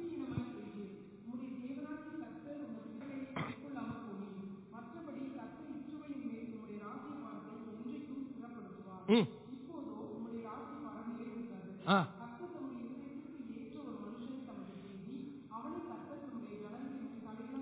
A: ம். ஆ.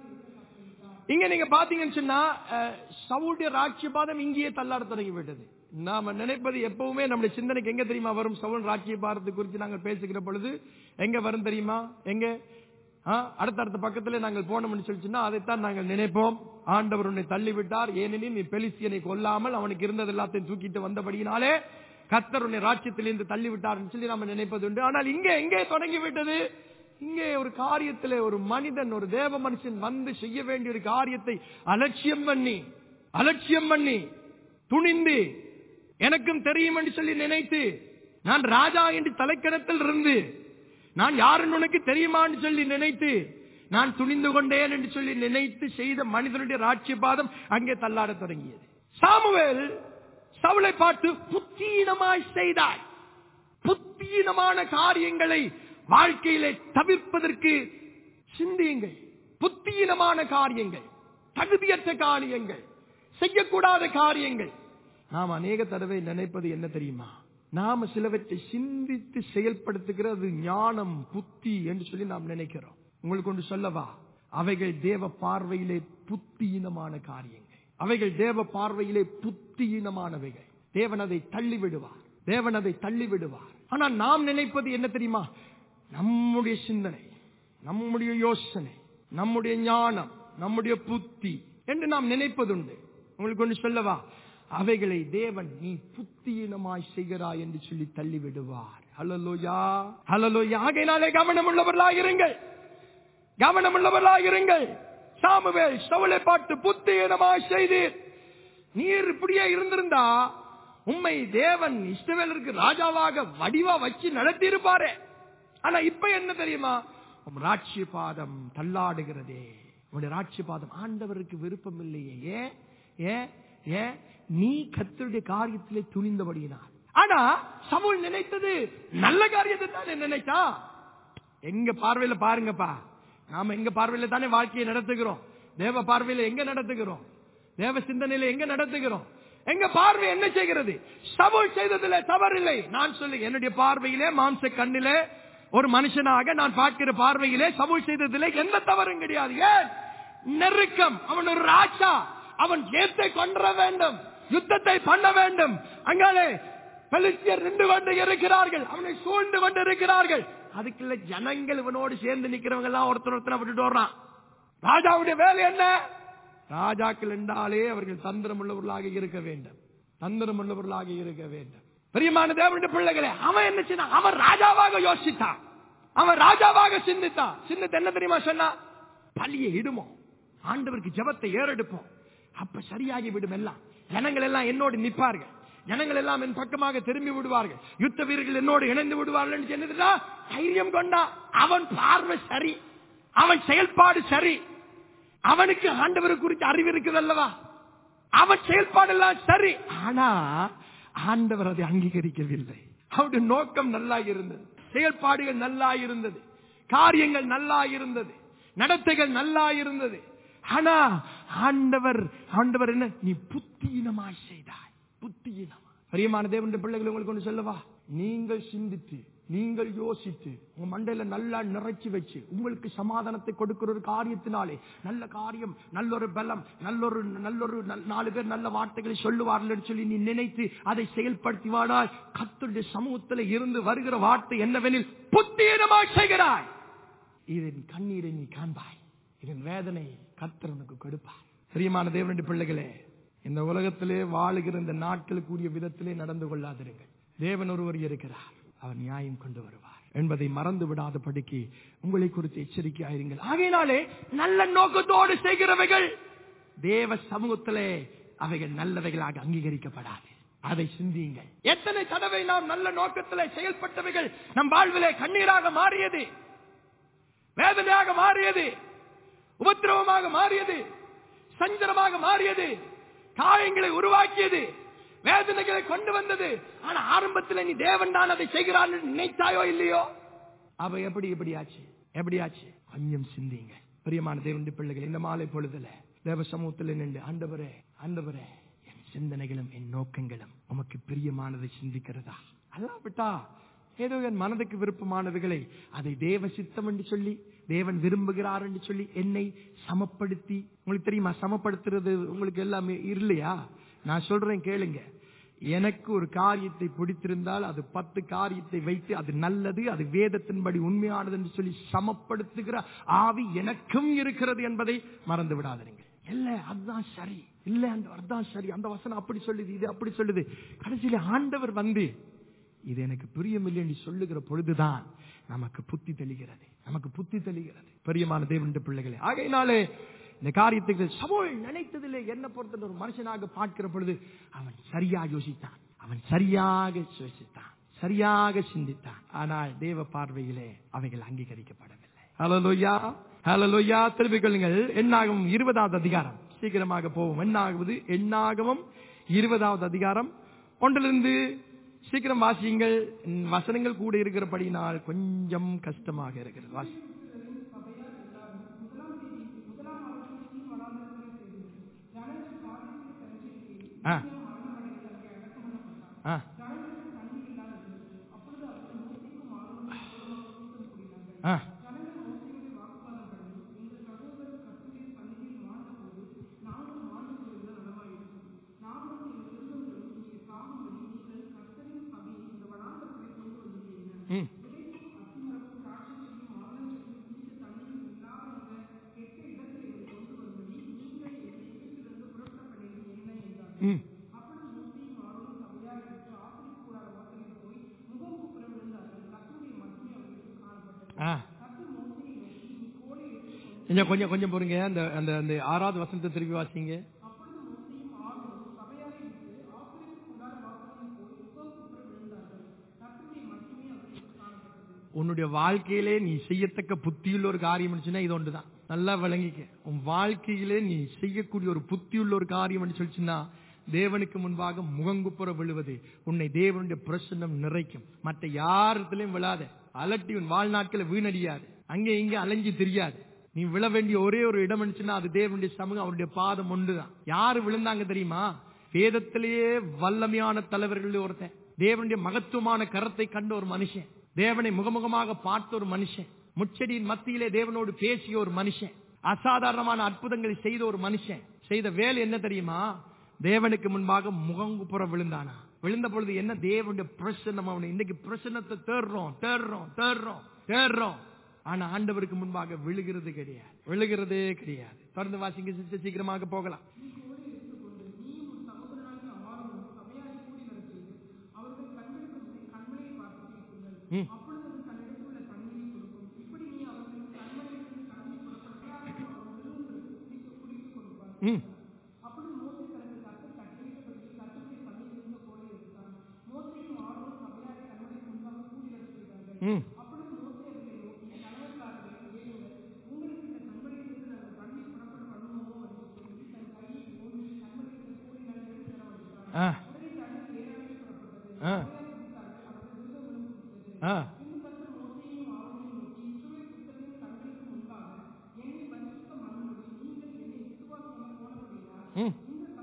A: இங்க நீங்க பாத்தீங்கன்னு சொன்னா அஹ், சவுளுடைய ராட்சிய பாதம் இங்கேயே தள்ளாட தொடங்கி விட்டது நாம நினைப்பது எப்பவுமே நம்முடைய சிந்தனைக்கு எங்க தெரியுமா வரும் சவுல் ராட்சிய பாரத்தை குறித்து நாங்கள் பேசுகிற பொழுது எங்க வரும் தெரியுமா எங்க ஆ, அடுத்தடுத்த பக்கத்துல நாங்கள் போனோம்னு சொல்லிச்சுன்னா அதைத்தான் நாங்கள் நினைப்போம் ஆண்டவர் உன்னை தள்ளிவிட்டார் ஏனெனில் நீ பெலிஸ்தியனை கொல்லாமல் அவனுக்கு இருந்தது எல்லாத்தையும் தூக்கிட்டு வந்தபடியினாலே கத்தர் உன்னை ராட்சியத்திலிருந்து தள்ளிவிட்டார்னு சொல்லி நாம நினைப்பது உண்டு ஆனால் இங்கே எங்கே தொடங்கி விட்டது இங்கே ஒரு காரியத்திலே ஒரு மனிதன் ஒரு தேவ மனுஷன் வந்து செய்ய வேண்டிய ஒரு காரியத்தை அலட்சியம் பண்ணி அலட்சியம் பண்ணி துணிந்து எனக்கும் தெரியும் என்று சொல்லி நினைத்து நான் ராஜா என்று தலைக்கணத்தில் இருந்து நான் யாருன்னு உனக்கு தெரியுமான்னு சொல்லி நினைத்து நான் துணிந்து கொண்டேன் என்று சொல்லி நினைத்து செய்த மனிதனுடைய ராட்சியபாதம் அங்கே தள்ளாடத் தொடங்கியது சாமுவேல் சவுளை பார்த்து புத்தீனமாய் செய்தாய் புத்தீனமான காரியங்களை வாழ்க்கையிலே தவிர்ப்பதற்கு சிந்தியுங்கள் புத்தீனமான காரியங்கள் தகுதியற்ற காரியங்கள் செய்யக்கூடாத காரியங்கள் நாம் அநேக தடவை நினைப்பது என்ன தெரியுமா நாம சிலவற்றை சிந்தித்து செயல்படுத்துகிறது ஞானம் புத்தி என்று சொல்லி நாம் நினைக்கிறோம் உங்களுக்கு ஒன்று சொல்லவா அவைகள் தேவ பார்வையிலே புத்தியினமான காரியங்கள் அவைகள் தேவ பார்வையிலே புத்தியினமானவைகள் தேவன் அதை தள்ளி விடுவார் தேவன் அதை தள்ளி விடுவார் ஆனால் நாம் நினைப்பது என்ன தெரியுமா நம்முடைய சிந்தனை நம்முடைய யோசனை நம்முடைய ஞானம் நம்முடைய புத்தி என்று நாம் நினைப்பதுண்டு உங்களுக்கு ஒன்று சொல்லவா அவைகளை தேவன் நீ புத்தியினமாய் செய்கிறாய் என்று சொல்லி தள்ளி விடுவார் ஹலலோயா ஹலலோயா ஆகையினாலே கவனம் உள்ளவர்களாக இருங்கள் கவனம் உள்ளவர்களாக இருங்கள் சாமுவேல் சவுளை பார்த்து புத்தியினமாய் செய்தீர் நீர் இப்படியே இருந்திருந்தா உண்மை தேவன் இஷ்டவேலருக்கு ராஜாவாக வடிவா வச்சு நடத்தி இருப்பாரே ஆனா இப்ப என்ன தெரியுமா உம் ராட்சிய பாதம் தள்ளாடுகிறதே உங்களுடைய ராட்சிய பாதம் ஆண்டவருக்கு விருப்பம் இல்லையே ஏன் ஏன் ஏன் நீ கத்தருடைய காரியத்திலே துணிந்தபடியினார் ஆனா சவுல் நினைத்தது நல்ல காரியத்தை தானே நினைச்சா எங்க பார்வையில பாருங்கப்பா நாம எங்க பார்வையில தானே வாழ்க்கையை நடத்துகிறோம் தேவ பார்வையில எங்க நடத்துகிறோம் தேவ சிந்தனையில எங்க நடத்துகிறோம் எங்க பார்வை என்ன செய்கிறது சவுல் செய்ததில்லை தவறில்லை நான் சொல்லு என்னுடைய பார்வையிலே மாம்ச கண்ணிலே ஒரு மனுஷனாக நான் பார்க்கிற பார்வையிலே சவுல் செய்ததில்லை எந்த தவறும் கிடையாது ஏன் நெருக்கம் அவன் ஒரு ராஜா அவன் ஜெயத்தை கொன்ற வேண்டும் யுத்தத்தை பண்ண வேண்டும் அங்காலே பெலிஸ்தியர் நின்று கொண்டு இருக்கிறார்கள் அவனை சூழ்ந்து கொண்டு இருக்கிறார்கள் அதுக்குள்ள ஜனங்கள் இவனோடு சேர்ந்து நிக்கிறவங்க எல்லாம் ஒருத்தர் ஒருத்தர் விட்டுட்டு வர்றான் ராஜாவுடைய வேலை என்ன ராஜாக்கள் என்றாலே அவர்கள் தந்திரம் உள்ளவர்களாக இருக்க வேண்டும் தந்திரம் உள்ளவர்களாக இருக்க வேண்டும் பிரியமான தேவனுடைய பிள்ளைகளே அவன் என்ன செய்தான் அவன் ராஜாவாக யோசித்தான் அவன் ராஜாவாக சிந்தித்தான் சின்னத்தை என்ன தெரியுமா சொன்னா பள்ளியை இடுமோ ஆண்டவருக்கு ஜெபத்தை ஏறெடுப்போம் அப்ப சரியாகி விடும் எல்லாம் ஜனங்கள் எல்லாம் என்னோடு நிற்பார்கள் ஜனங்கள் எல்லாம் என் பக்கமாக திரும்பி விடுவார்கள் யுத்த வீரர்கள் என்னோடு இணைந்து விடுவார்கள் என்று சொன்னதுன்னா தைரியம் கொண்டா அவன் பார்வை சரி அவன் செயல்பாடு சரி அவனுக்கு ஆண்டவர் குறித்து அறிவு இருக்குது அல்லவா அவன் செயல்பாடு எல்லாம் சரி ஆனா ஆண்டவர் அதை அங்கீகரிக்கவில்லை அவருடைய நோக்கம் நல்லா இருந்தது செயல்பாடுகள் நல்லா இருந்தது காரியங்கள் நல்லா இருந்தது நடத்தைகள் நல்லா இருந்தது ஆனா ஆண்டவர் ஆண்டவர் என்ன நீ புத்தியினமாய் செய்தாய் புத்தியினமா பிரியமான தேவனுடைய பிள்ளைகள் உங்களுக்கு ஒன்று சொல்லவா நீங்கள் சிந்தித்து நீங்கள் யோசித்து உங்க மண்டையில நல்லா நிறைச்சி வச்சு உங்களுக்கு சமாதானத்தை கொடுக்கிற ஒரு காரியத்தினாலே நல்ல காரியம் நல்லொரு பலம் நல்லொரு நல்லொரு நல்- நாலு பேர் நல்ல வார்த்தைகளை சொல்லுவார்கள் என்று சொல்லி நீ நினைத்து அதை செயல்படுத்திவாடாய் கத்துடைய சமூகத்தில் இருந்து வருகிற வார்த்தை என்னவெனில் புத்தீனமாய் செய்கிறாய் இதன் கண்ணீரை நீ காண்பாய் இதன் வேதனை கர்த்தர் உனக்கு கொடுப்பார் பிரியமான தேவனுடைய பிள்ளைகளே இந்த உலகத்திலே வாழுகிற இந்த நாட்களுக்குரிய விதத்திலே நடந்து கொள்ளாதிருங்கள் தேவன் ஒருவர் இருக்கிறார் அவர் நியாயம் கொண்டு வருவார் என்பதை மறந்து விடாதபடிக்கு உங்களை குறித்து எச்சரிக்கையாயிருங்கள் ஆகையினாலே நல்ல நோக்கத்தோடு செய்கிறவைகள் தேவ சமூகத்திலே அவைகள் நல்லவைகளாக அங்கீகரிக்கப்படாது அதை சிந்தியுங்கள் எத்தனை தடவை நாம் நல்ல நோக்கத்திலே செயல்பட்டவைகள் நம் வாழ்விலே கண்ணீராக மாறியது வேதனையாக மாறியது உபத்திரவமாக மாறியது சஞ்சலமாக மாறியது காயங்களை உருவாக்கியது வேதனைகளை கொண்டு வந்தது ஆனா ஆரம்பத்தில் நீ தேவன் தான் அதை செய்கிறான் நினைத்தாயோ இல்லையோ அவ எப்படி எப்படி ஆச்சு எப்படி ஆச்சு கொஞ்சம் சிந்திங்க பிரியமான தேவனுடைய பிள்ளைகள் இந்த மாலை பொழுதுல தேவ சமூகத்தில் நின்று ஆண்டவரே ஆண்டவரே என் சிந்தனைகளும் என் நோக்கங்களும் உமக்கு பிரியமானதை சிந்திக்கிறதா அல்லாவிட்டா ஏதோ என் மனதுக்கு விருப்பமானதுகளை அதை தேவ சித்தம் என்று சொல்லி தேவன் விரும்புகிறார் என்று சொல்லி என்னை சமப்படுத்தி உங்களுக்கு தெரியுமா சமப்படுத்துறது உங்களுக்கு எல்லாமே இல்லையா நான் சொல்றேன் கேளுங்க எனக்கு ஒரு காரியத்தை பிடித்திருந்தால் அது பத்து காரியத்தை வைத்து அது நல்லது அது வேதத்தின்படி உண்மையானது என்று சொல்லி சமப்படுத்துகிற ஆவி எனக்கும் இருக்கிறது என்பதை மறந்து விடாதீங்க இல்ல அதுதான் சரி இல்ல அந்த அதுதான் சரி அந்த வசனம் அப்படி சொல்லுது இது அப்படி சொல்லுது கடைசியில ஆண்டவர் வந்து இது எனக்கு பிரியமில்லை என்று சொல்லுகிற பொழுதுதான் நமக்கு புத்தி தெளிகிறது நமக்கு புத்தி தெளிகிறது பிரியமான தேவனுடைய பிள்ளைகளே ஆகையினாலே இந்த காரியத்துக்கு சமூக நினைத்ததிலே என்ன பொறுத்த ஒரு மனுஷனாக பார்க்கிற பொழுது அவன் சரியா யோசித்தான் அவன் சரியாக யோசித்தான் சரியாக சிந்தித்தான் ஆனால் தேவ பார்வையிலே அவைகள் அங்கீகரிக்கப்படவில்லை ஹலோயா ஹலோயா திருப்பிக் கொள்ளுங்கள் எண்ணாகவும் இருபதாவது அதிகாரம் சீக்கிரமாக போவோம் எண்ணாகுவது எண்ணாகவும் இருபதாவது அதிகாரம் ஒன்றிலிருந்து சீக்கிரம் வாசியுங்கள் ம், வசனங்கள் கூட இருக்கிறபடினால் கொஞ்சம் கஷ்டமாக இருக்கிறது வாசி ஆ ஆ ஆ ம் ம் ஆ கொஞ்சம் கொஞ்சம் கொஞ்சம் பொறுங்க அந்த அந்த அந்த ஆறாவது வசனத்தை திருப்பி வாசிங்க உன்னுடைய வாழ்க்கையிலே நீ செய்யத்தக்க புத்தியுள்ள ஒரு காரியம் இருந்துச்சுன்னா இது ஒன்றுதான் நல்லா விளங்கிக்க உன் வாழ்க்கையிலே நீ செய்யக்கூடிய ஒரு புத்தியுள்ள ஒரு காரியம் சொல்லிச்சுன்னா தேவனுக்கு முன்பாக முகங்குப்புற விழுவது உன்னை தேவனுடைய பிரசன்னம் நிறைக்கும் மற்ற யாரிடத்திலையும் விழாத அலட்டி உன் வாழ்நாட்களை வீணடியாது அங்கே இங்கே அலைஞ்சு தெரியாது நீ விழ வேண்டிய ஒரே ஒரு இடம் இருந்துச்சுன்னா அது தேவனுடைய சமூகம் அவருடைய பாதம் ஒன்றுதான் யாரு விழுந்தாங்க தெரியுமா வேதத்திலேயே வல்லமையான தலைவர்கள் ஒருத்தன் தேவனுடைய மகத்துவமான கரத்தை கண்ட ஒரு மனுஷன் தேவனை முகமுகமாக பார்த்த ஒரு மனுஷன் முச்செடியின் மத்தியிலே தேவனோடு பேசிய ஒரு மனுஷன் அசாதாரணமான அற்புதங்களை செய்த ஒரு மனுஷன் செய்த வேலை என்ன தெரியுமா தேவனுக்கு முன்பாக முகங்குப்புற விழுந்தானா விழுந்த பொழுது என்ன தேவனுடைய பிரசன்னம் அவனை இன்னைக்கு பிரசன்னத்தை தேடுறோம் தேடுறோம் தேடுறோம் தேடுறோம் ஆனா ஆண்டவருக்கு முன்பாக விழுகிறது கிடையாது விழுகிறதே கிடையாது தொடர்ந்து வாசிங்க சிஸ்டர் சீக்கிரமாக போகலாம் ம். ம். ம். ஆ. ஆ. ஆ. ம்.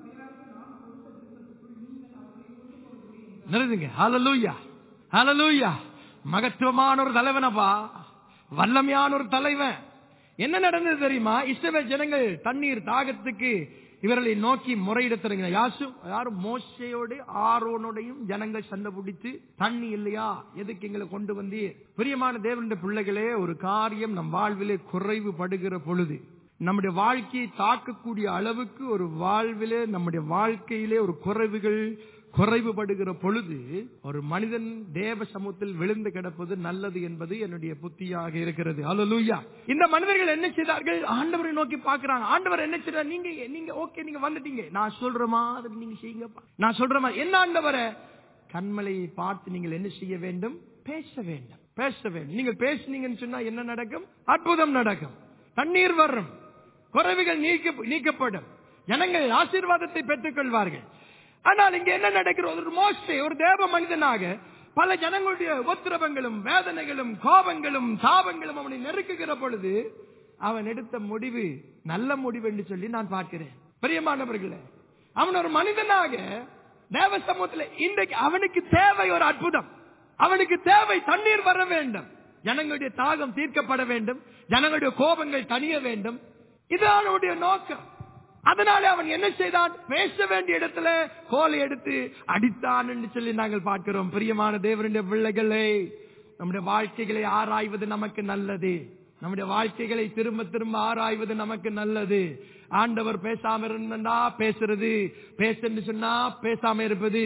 A: நிறுத்துங்க ஹalleluya ஹalleluya மகத்துவமான ஒரு தலைவனப்பா வல்லமையான ஒரு தலைவன் என்ன நடந்தது தெரியுமா இஸ்ரவேல் ஜனங்கள் தண்ணீர் தாகத்துக்கு இவர்களை நோக்கி முறையிட தொடங்கின யாசு யாரும் மோசையோடு ஆரோனோடையும் ஜனங்கள் சண்டை பிடித்து தண்ணி இல்லையா எதுக்கு எங்களை கொண்டு வந்தீர் பிரியமான தேவனுடைய பிள்ளைகளே ஒரு காரியம் நம் வாழ்விலே குறைவுபடுகிற பொழுது நம்முடைய வாழ்க்கையை தாக்கக்கூடிய அளவுக்கு ஒரு வாழ்விலே நம்முடைய வாழ்க்கையிலே ஒரு குறைவுகள் குறைவுபடுகிற பொழுது ஒரு மனிதன் தேவ சமூகத்தில் விழுந்து கிடப்பது நல்லது என்பது என்னுடைய புத்தியாக இருக்கிறது அல்லூயா இந்த மனிதர்கள் என்ன செய்தார்கள் ஆண்டவரை நோக்கி பார்க்கிறாங்க ஆண்டவர் என்ன செய்றார் நீங்க நீங்க ஓகே நீங்க வந்துட்டீங்க நான் சொல்ற மாதிரி நீங்க செய்யுங்கப்பா நான் சொல்ற மாதிரி என்ன ஆண்டவரை கண்மலையை பார்த்து நீங்கள் என்ன செய்ய வேண்டும் பேச வேண்டும் பேச வேண்டும் நீங்கள் பேசுனீங்கன்னு சொன்னா என்ன நடக்கும் அற்புதம் நடக்கும் தண்ணீர் வரும் குறைவுகள் நீக்க நீக்கப்படும் ஜனங்கள் ஆசீர்வாதத்தை பெற்றுக் கொள்வார்கள் ஆனால் இங்க என்ன நடக்கிறது ஒரு மோசே ஒரு தேவ மனிதனாக பல ஜனங்களுடைய உபத்திரவங்களும் வேதனைகளும் கோபங்களும் சாபங்களும் அவனை நெருக்குகிற பொழுது அவன் எடுத்த முடிவு நல்ல முடிவு என்று சொல்லி நான் பார்க்கிறேன் பிரியமானவர்களே அவன் ஒரு மனிதனாக தேவ சமூகத்தில் இன்றைக்கு அவனுக்கு தேவை ஒரு அற்புதம் அவனுக்கு தேவை தண்ணீர் வர வேண்டும் ஜனங்களுடைய தாகம் தீர்க்கப்பட வேண்டும் ஜனங்களுடைய கோபங்கள் தணிய வேண்டும் இது அவனுடைய நோக்கம் அதனால அவன் என்ன செய்தான் பேச வேண்டிய இடத்துல கோலை எடுத்து அடித்தான் என்று சொல்லி நாங்கள் பார்க்கிறோம் பிரியமான தேவனுடைய பிள்ளைகளை நம்முடைய வாழ்க்கைகளை ஆராய்வது நமக்கு நல்லது நம்முடைய வாழ்க்கைகளை திரும்ப திரும்ப ஆராய்வது நமக்கு நல்லது ஆண்டவர் பேசாம இருந்தா பேசுறது பேசுன்னு சொன்னா பேசாம இருப்பது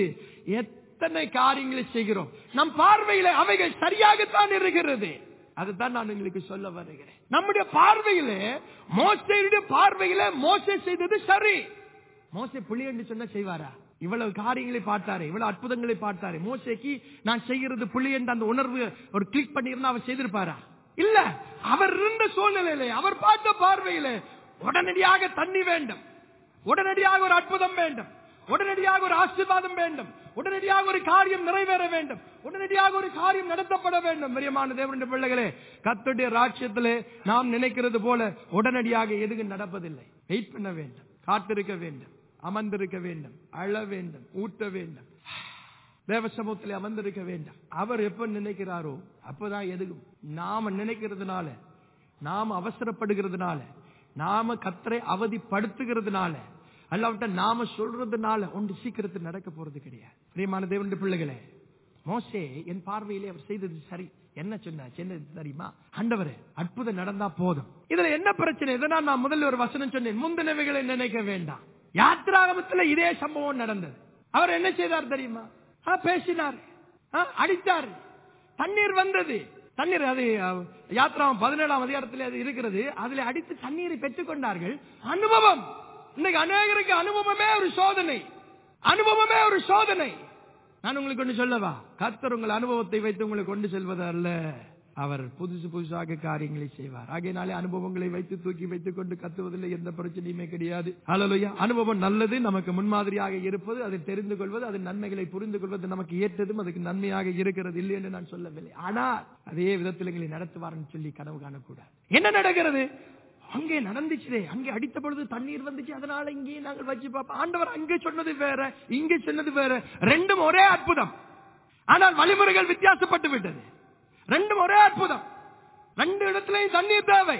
A: எத்தனை காரியங்களை செய்கிறோம் நம் பார்வையில அவைகள் சரியாகத்தான் இருக்கிறது அதுதான் நான் உங்களுக்கு சொல்ல வருகிறேன் நம்முடைய பார்வையில மோசையுடைய பார்வையில மோசை செய்தது சரி மோசை புள்ளி என்று சொன்னா செய்வாரா இவ்வளவு காரியங்களை பார்த்தாரு இவ்வளவு அற்புதங்களை பார்த்தாரு மோசைக்கு நான் செய்கிறது புள்ளி என்ற அந்த உணர்வு ஒரு கிளிக் பண்ணியிருந்தா அவர் செய்திருப்பாரா இல்ல அவர் இருந்த சூழ்நிலையில அவர் பார்த்த பார்வையில உடனடியாக தண்ணி வேண்டும் உடனடியாக ஒரு அற்புதம் வேண்டும் உடனடியாக ஒரு ஆசீர்வாதம் வேண்டும் உடனடியாக ஒரு காரியம் நிறைவேற வேண்டும் உடனடியாக ஒரு காரியம் நடத்தப்பட வேண்டும் பிரியமான தேவனுடைய பிள்ளைகளே கத்துடைய ராட்சியத்திலே நாம் நினைக்கிறது போல உடனடியாக எதுவும் நடப்பதில்லை வெயிட் பண்ண வேண்டும் காத்திருக்க வேண்டும் அமர்ந்திருக்க வேண்டும் அழ வேண்டும் ஊட்ட வேண்டும் தேவ சமூகத்தில் அமர்ந்திருக்க வேண்டும் அவர் எப்ப நினைக்கிறாரோ அப்பதான் எதுவும் நாம நினைக்கிறதுனால நாம அவசரப்படுகிறதுனால நாம கத்தரை அவதிப்படுத்துகிறதுனால அல்லாவிட்ட நாம சொல்றதுனால ஒன்று சீக்கிரத்தில் நடக்க போறது கிடையாது பிரியமான தேவனுடைய பிள்ளைகளே மோசே என் பார்வையிலே அவர் செய்தது சரி என்ன சொன்னார் என்ன தெரியுமா ஆண்டவரே அற்புதம் நடந்தா போதும் இதுல என்ன பிரச்சனை இதனால் நான் முதல்ல ஒரு வசனம் சொன்னேன் முந்தினவைகளை நினைக்க வேண்டாம் யாத்திராகமத்தில் இதே சம்பவம் நடந்தது அவர் என்ன செய்தார் தெரியுமா ஆ, பேசினார் ஆ, அடித்தார் தண்ணீர் வந்தது தண்ணீர் அது அஹ், யாத்ராம் பதினேழாம் அதிகாரத்தில் அது இருக்கிறது அதுல அடித்து தண்ணீரை பெற்றுக் கொண்டார்கள் அனுபவம் இன்னைக்கு அநேகருக்கு அனுபவமே ஒரு சோதனை அனுபவமே ஒரு சோதனை நான் உங்களுக்கு ஒன்று சொல்லவா கர்த்தர் உங்கள் அனுபவத்தை வைத்து உங்களை கொண்டு செல்வது அல்ல அவர் புதுசு புதுசாக காரியங்களை செய்வார் ஆகையினாலே அனுபவங்களை வைத்து தூக்கி வைத்துக் கொண்டு கத்துவதில்லை எந்த பிரச்சனையுமே கிடையாது அலலுயா அனுபவம் நல்லது நமக்கு முன்மாதிரியாக இருப்பது அதை தெரிந்து கொள்வது அதன் நன்மைகளை புரிந்து கொள்வது நமக்கு ஏற்றதும் அதுக்கு நன்மையாக இருக்கிறது இல்லை என்று நான் சொல்லவில்லை ஆனால் அதே விதத்தில் எங்களை நடத்துவார்னு சொல்லி கனவு காணக்கூடாது என்ன நடக்கிறது அங்கே நடந்துச்சு அங்கே அடித்த பொழுது தண்ணீர் வந்துச்சு அதனால இங்கே நாங்கள் வச்சு பார்ப்போம் ஆண்டவர் அங்கே சொன்னது வேற இங்கே சொன்னது வேற ரெண்டும் ஒரே அற்புதம் ஆனால் வழிமுறைகள் வித்தியாசப்பட்டு விட்டது ரெண்டும் ஒரே அற்புதம் ரெண்டு இடத்துலயும் தண்ணீர் தேவை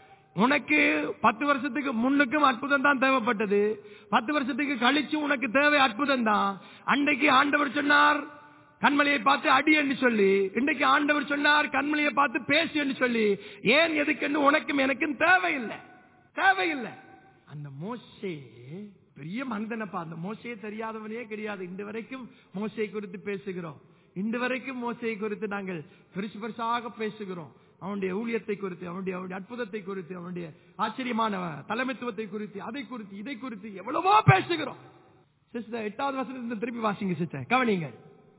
A: உனக்கு பத்து வருஷத்துக்கு முன்னுக்கும் அற்புதம் தான் தேவைப்பட்டது பத்து வருஷத்துக்கு கழிச்சு உனக்கு தேவை அற்புதம் தான் அன்றைக்கு ஆண்டவர் சொன்னார் கண்மலையை பார்த்து அடி என்று சொல்லி இன்றைக்கு ஆண்டவர் சொன்னார் கண்மலையை பார்த்து பேசு என்று சொல்லி ஏன் எதுக்குன்னு உனக்கும் எனக்கும் தேவையில்லை தேவையில்லை அந்த மோசே பெரிய மனிதனப்பா அந்த மோசையே தெரியாதவனே கிடையாது இன்று வரைக்கும் மோசை குறித்து பேசுகிறோம் இன்று வரைக்கும் மோசையை குறித்து நாங்கள் பெருசு பெருசாக பேசுகிறோம் அவனுடைய ஊழியத்தை குறித்து அவனுடைய அவனுடைய அற்புதத்தை குறித்து அவனுடைய ஆச்சரியமான தலைமைத்துவத்தை குறித்து அதை குறித்து இதை குறித்து எவ்வளவோ பேசுகிறோம் சிஸ்டர் எட்டாவது வருஷத்துல திருப்பி வாசிங்க சிஸ்டர் கவனிங்க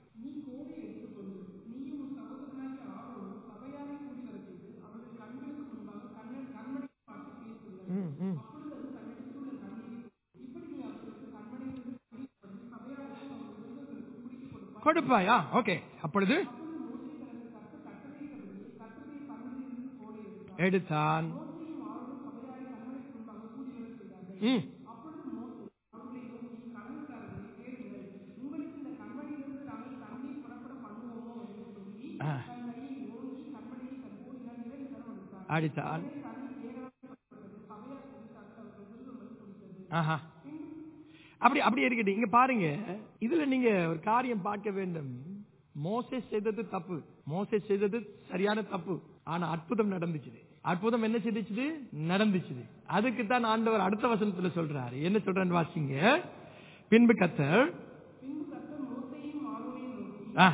A: ம், ம். கொடுப்பாயா ஓகே அப்பொழுது எடுத்தான் ம். ஆ. அடித்தான் ஆஹா அப்படி அப்படி இருக்கட்டும் இங்க பாருங்க இதுல நீங்க ஒரு காரியம் பார்க்க வேண்டும் மோசே செய்தது தப்பு மோசே செய்தது சரியான தப்பு ஆனா அற்புதம் நடந்துச்சு அற்புதம் என்ன செய்துச்சு நடந்துச்சு அதுக்கு தான் ஆண்டவர் அடுத்த வசனத்துல சொல்றாரு என்ன சொல்றான்னு வாசிங்க பின்பு கத்தர் ஆ.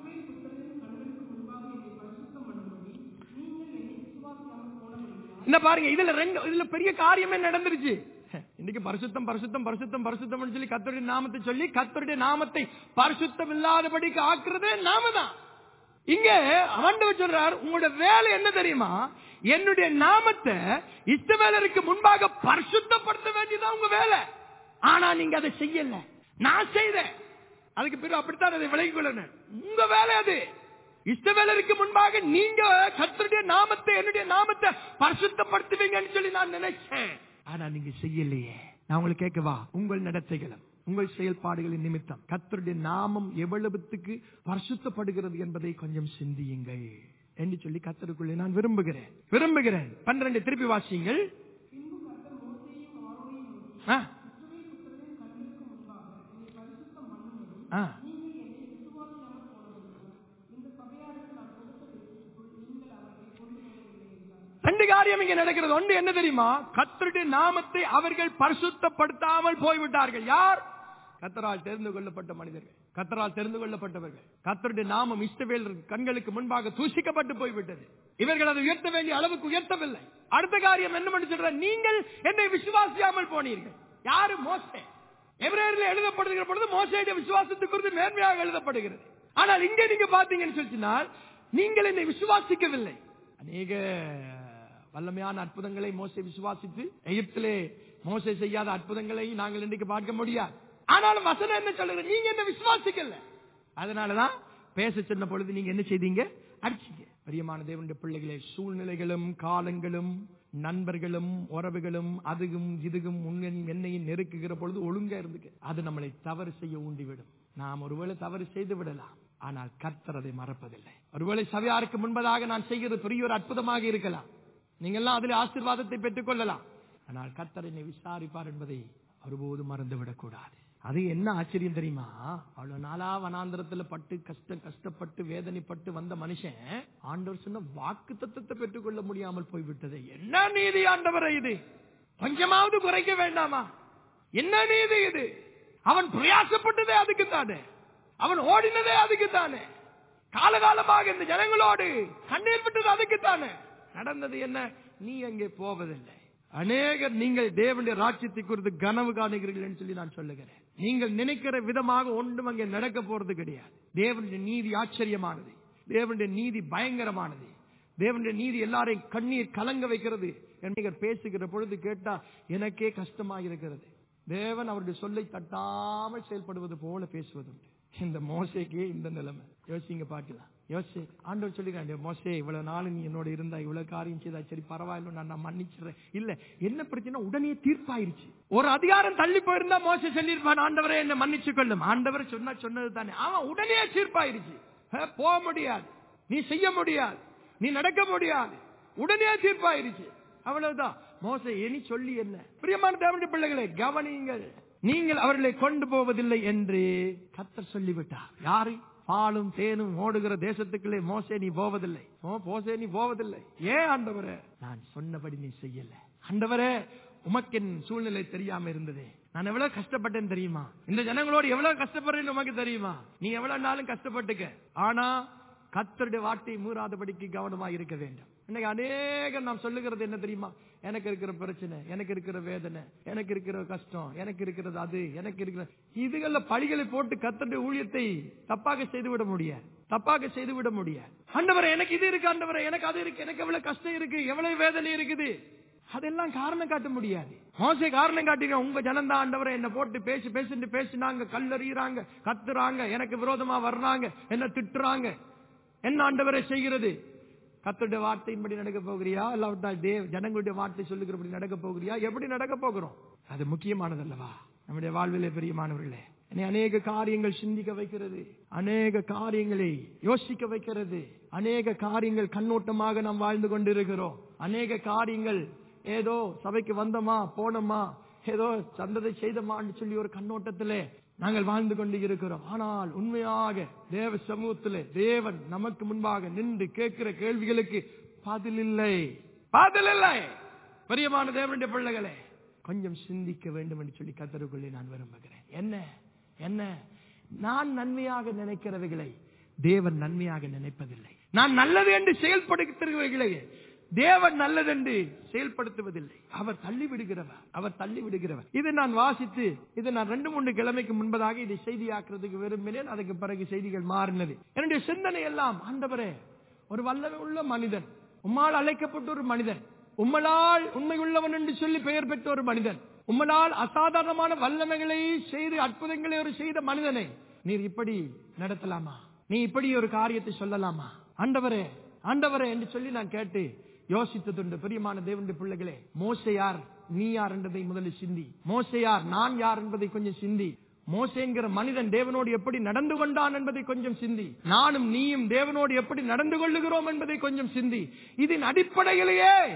A: இந்த பாருங்க இதுல ரெண்டு இதுல பெரிய காரியமே நடந்துருச்சு இன்னைக்கு பரிசுத்தம் பரிசுத்தம் பரிசுத்தம் பரிசுத்தம் சொல்லி கத்தருடைய நாமத்தை சொல்லி கத்தருடைய நாமத்தை பரிசுத்தம் இல்லாதபடிக்கு ஆக்குறதே நாம தான் இங்க ஆண்டவர் சொல்றார் உங்களோட வேலை என்ன தெரியுமா என்னுடைய நாமத்தை இஸ்ரவேலருக்கு முன்பாக பரிசுத்தப்படுத்த வேண்டியதான் உங்க வேலை ஆனா நீங்க அதை செய்யல நான் செய்தேன் அதுக்கு பிறகு அப்படித்தான் அதை விலகிக் கொள்ளணும் உங்க வேலை அது இஸ்ரவேலருக்கு முன்பாக நீங்க கத்தருடைய நாமத்தை என்னுடைய நாமத்தை பரிசுத்தப்படுத்துவீங்கன்னு சொல்லி நான் நினைச்சேன் ஆனா நீங்க செய்யலையே நான் உங்களுக்கு கேட்கவா உங்கள் நடத்தைகளும் உங்கள் செயல்பாடுகளின் நிமித்தம் கத்தருடைய நாமம் எவ்வளவுத்துக்கு பரிசுத்தப்படுகிறது என்பதை கொஞ்சம் சிந்தியுங்கள் என்று சொல்லி கத்தருக்குள்ளே நான் விரும்புகிறேன் விரும்புகிறேன் பன்னிரண்டு திருப்பி வாசியுங்கள் ஆ. ஆ. ரெண்டு காரியம் இங்க நடக்கிறது ஒன்று என்ன தெரியுமா கத்தருடைய நாமத்தை அவர்கள் பரிசுத்தப்படுத்தாமல் போய்விட்டார்கள் யார் கத்தரால் தெரிந்து கொள்ளப்பட்ட மனிதர்கள் கத்தரால் தெரிந்து கொள்ளப்பட்டவர்கள் கத்தருடைய நாமம் இஷ்டவேல் கண்களுக்கு முன்பாக தூஷிக்கப்பட்டு போய்விட்டது இவர்கள் அதை உயர்த்த வேண்டிய அளவுக்கு உயர்த்தவில்லை அடுத்த காரியம் என்ன பண்ணி சொல்ற நீங்கள் என்னை விசுவாசியாமல் போனீர்கள் யாரு மோசே எபிரேயரில் எழுதப்படுகிற பொழுது மோசையுடைய விசுவாசத்தை குறித்து மேன்மையாக எழுதப்படுகிறது ஆனால் இங்க நீங்க பாத்தீங்கன்னு சொல்லினால் நீங்கள் என்னை விசுவாசிக்கவில்லை அநேக வல்லமையான அற்புதங்களை மோசை விசுவாசித்து எகிப்திலே மோசை செய்யாத அற்புதங்களை நாங்கள் இன்றைக்கு பார்க்க முடியாது ஆனாலும் வசனம் என்ன சொல்லுங்க நீங்க என்ன விசுவாசிக்கல அதனாலதான் பேச சொன்ன பொழுது நீங்க என்ன செய்தீங்க அடிச்சீங்க பிரியமான தேவனுடைய பிள்ளைகளே சூழ்நிலைகளும் காலங்களும் நண்பர்களும் உறவுகளும் அதுகும் இதுகும் உன்னையும் என்னையும் நெருக்குகிற பொழுது ஒழுங்கா இருந்துக்கு அது நம்மளை தவறு செய்ய ஊண்டிவிடும் நாம் ஒருவேளை தவறு செய்து விடலாம் ஆனால் கர்த்தர் அதை மறப்பதில்லை ஒருவேளை சபையாருக்கு முன்பதாக நான் செய்கிறது பெரிய ஒரு அற்புதமாக இருக்கலாம் நீங்க எல்லாம் அதில் ஆசீர்வாதத்தை பெற்றுக் கொள்ளலாம் ஆனால் கர்த்தர் என்னை விசாரிப்பார் என்பதை ஒருபோதும் மறந்துவிடக் கூடாது அது என்ன ஆச்சரியம் தெரியுமா அவ்வளவு நாளா வனாந்திரத்துல பட்டு கஷ்டம் கஷ்டப்பட்டு வேதனைப்பட்டு வந்த மனுஷன் ஆண்டவர் சொன்ன வாக்கு தத்துவத்தை பெற்றுக்கொள்ள முடியாமல் போய்விட்டது என்ன நீதி ஆண்டவரை இது கொஞ்சமாவது குறைக்க வேண்டாமா என்ன நீதி இது அவன் பிரயாசப்பட்டதே அதுக்கு தானே அவன் ஓடினதே அதுக்கு தானே காலகாலமாக இந்த ஜனங்களோடு கண்ணீர் விட்டது அதுக்கு தானே நடந்தது என்ன நீ அங்கே போவதில்லை அநேகர் நீங்கள் தேவனுடைய ராஜ்யத்தை குறித்து கனவு காணுகிறீர்கள் என்று சொல்லி நான் சொல்லுகிறேன் நீங்கள் நினைக்கிற விதமாக ஒன்றும் அங்கே நடக்க போறது கிடையாது தேவனுடைய நீதி ஆச்சரியமானது தேவனுடைய நீதி பயங்கரமானது தேவனுடைய நீதி எல்லாரையும் கண்ணீர் கலங்க வைக்கிறது என்று பேசுகிற பொழுது கேட்டா எனக்கே கஷ்டமாக இருக்கிறது தேவன் அவருடைய சொல்லை தட்டாமல் செயல்படுவது போல பேசுவதுண்டு இந்த மோசைக்கு இந்த நிலைமை யோசிங்க பார்க்கலாம் யோசி ஆண்டவர் சொல்லிக்கிறான் மோசே இவ்வளவு நாள் நீ என்னோட இருந்தா இவ்வளவு காரியம் செய்தா சரி பரவாயில்ல நான் நான் மன்னிச்சிடுறேன் இல்ல என்ன பிரச்சனை உடனே தீர்ப்பாயிருச்சு ஒரு அதிகாரம் தள்ளி போயிருந்தா மோசை சொல்லியிருப்பான் ஆண்டவரே என்ன மன்னிச்சு கொள்ளும் ஆண்டவர் சொன்னா சொன்னது தானே அவன் உடனே தீர்ப்பாயிருச்சு ஹே, போக முடியாது நீ செய்ய முடியாது நீ நடக்க முடியாது உடனே தீர்ப்பாயிருச்சு அவ்வளவுதான் மோசை இனி சொல்லி என்ன பிரியமான தேவனுடைய பிள்ளைகளே கவனியுங்கள் நீங்கள் அவர்களை கொண்டு போவதில்லை என்று கத்தர் சொல்லிவிட்டார் யாரு பாலும் தேனும் ஓடுகிற தேசத்துக்குள்ளே மோசே நீ போவதில்லை ஓ மோசே நீ போவதில்லை ஏன் ஆண்டவரே நான் சொன்னபடி நீ செய்யல ஆண்டவரே உமக்கு என் சூழ்நிலை தெரியாம இருந்ததே நான் எவ்வளவு கஷ்டப்பட்டேன் தெரியுமா இந்த ஜனங்களோடு எவ்வளவு கஷ்டப்படுறேன்னு உமக்கு தெரியுமா நீ எவ்வளவு நாளும் கஷ்டப்பட்டுக்க ஆனா கத்தருடைய வார்த்தையை மீறாதபடிக்கு கவனமா இருக்க வேண்டும் இன்னைக்கு அநேகம் நாம் சொல்லுகிறது என்ன தெரியுமா எனக்கு இருக்கிற பிரச்சனை எனக்கு இருக்கிற வேதனை எனக்கு இருக்கிற கஷ்டம் எனக்கு இருக்கிறது அது எனக்கு இருக்கிற இதுகள்ல பழிகளை போட்டு கத்தருடைய ஊழியத்தை தப்பாக செய்து விட முடியாது தப்பாக செய்து விட முடியாது ஆண்டவரே எனக்கு இது இருக்கு ஆண்டவரே எனக்கு அது இருக்கு எனக்கு எவ்வளவு கஷ்டம் இருக்கு எவ்வளவு வேதனை இருக்குது அதெல்லாம் காரணம் காட்ட முடியாது மோசை காரணம் காட்டிங்க உங்க ஜனம் தான் ஆண்டவரை என்ன போட்டு பேசி பேசிட்டு பேசினாங்க கல்லறியறாங்க கத்துறாங்க எனக்கு விரோதமா வர்றாங்க என்ன திட்டுறாங்க என்ன ஆண்டவரை செய்கிறது கத்துடைய வார்த்தையின்படி நடக்க போகிறியா இல்லாவிட்டா தேவ் ஜனங்களுடைய வார்த்தை சொல்லுகிறபடி நடக்க போகிறியா எப்படி நடக்க போகிறோம் அது முக்கியமானது அல்லவா நம்முடைய வாழ்விலே பெரியமானவர்களே என்னை அநேக காரியங்கள் சிந்திக்க வைக்கிறது அநேக காரியங்களை யோசிக்க வைக்கிறது அநேக காரியங்கள் கண்ணோட்டமாக நாம் வாழ்ந்து கொண்டிருக்கிறோம் அநேக காரியங்கள் ஏதோ சபைக்கு வந்தோமா போனோமா ஏதோ சந்ததை செய்தோமான்னு சொல்லி ஒரு கண்ணோட்டத்திலே நாங்கள் வாழ்ந்து கொண்டு இருக்கிறோம் ஆனால் உண்மையாக தேவ சமூகத்திலே தேவன் நமக்கு முன்பாக நின்று கேட்கிற கேள்விகளுக்கு பதில் இல்லை பதில் இல்லை பிரியமான தேவனுடைய பிள்ளைகளே கொஞ்சம் சிந்திக்க வேண்டும் என்று சொல்லி கத்தருக்குள்ளே நான் விரும்புகிறேன் என்ன என்ன நான் நன்மையாக நினைக்கிறவைகளை தேவன் நன்மையாக நினைப்பதில்லை நான் நல்லது என்று செயல்படுத்துகிறவைகளை தேவன் நல்லதென்று செயல்படுத்துவதில்லை அவர் தள்ளி விடுகிறவர் அவர் தள்ளி விடுகிறவர் இதை நான் வாசித்து இதை நான் ரெண்டு மூன்று கிழமைக்கு முன்பதாக இதை செய்தியாக்குறதுக்கு விரும்பினேன் அதுக்கு பிறகு செய்திகள் மாறினது என்னுடைய சிந்தனை எல்லாம் ஆண்டவரே ஒரு வல்லமை உள்ள மனிதன் உம்மால் அழைக்கப்பட்ட ஒரு மனிதன் உம்மளால் உண்மை உள்ளவன் என்று சொல்லி பெயர் பெற்ற ஒரு மனிதன் உம்மளால் அசாதாரணமான வல்லமைகளை செய்து அற்புதங்களை ஒரு செய்த மனிதனை நீர் இப்படி நடத்தலாமா நீ இப்படி ஒரு காரியத்தை சொல்லலாமா ஆண்டவரே ஆண்டவரே என்று சொல்லி நான் கேட்டு யோசித்ததுண்டு பிரியமான தேவனுடைய பிள்ளைகளே மோசே யார் நீ யார் என்பதை முதலில் சிந்தி மோசே யார் நான் யார் என்பதை கொஞ்சம் சிந்தி மோசேங்கிற மனிதன் தேவனோடு எப்படி நடந்து கொண்டான் என்பதை கொஞ்சம் சிந்தி நானும் நீயும் தேவனோடு எப்படி நடந்து கொள்ளுகிறோம் என்பதை கொஞ்சம் சிந்தி இதன் அடிப்படையிலேயே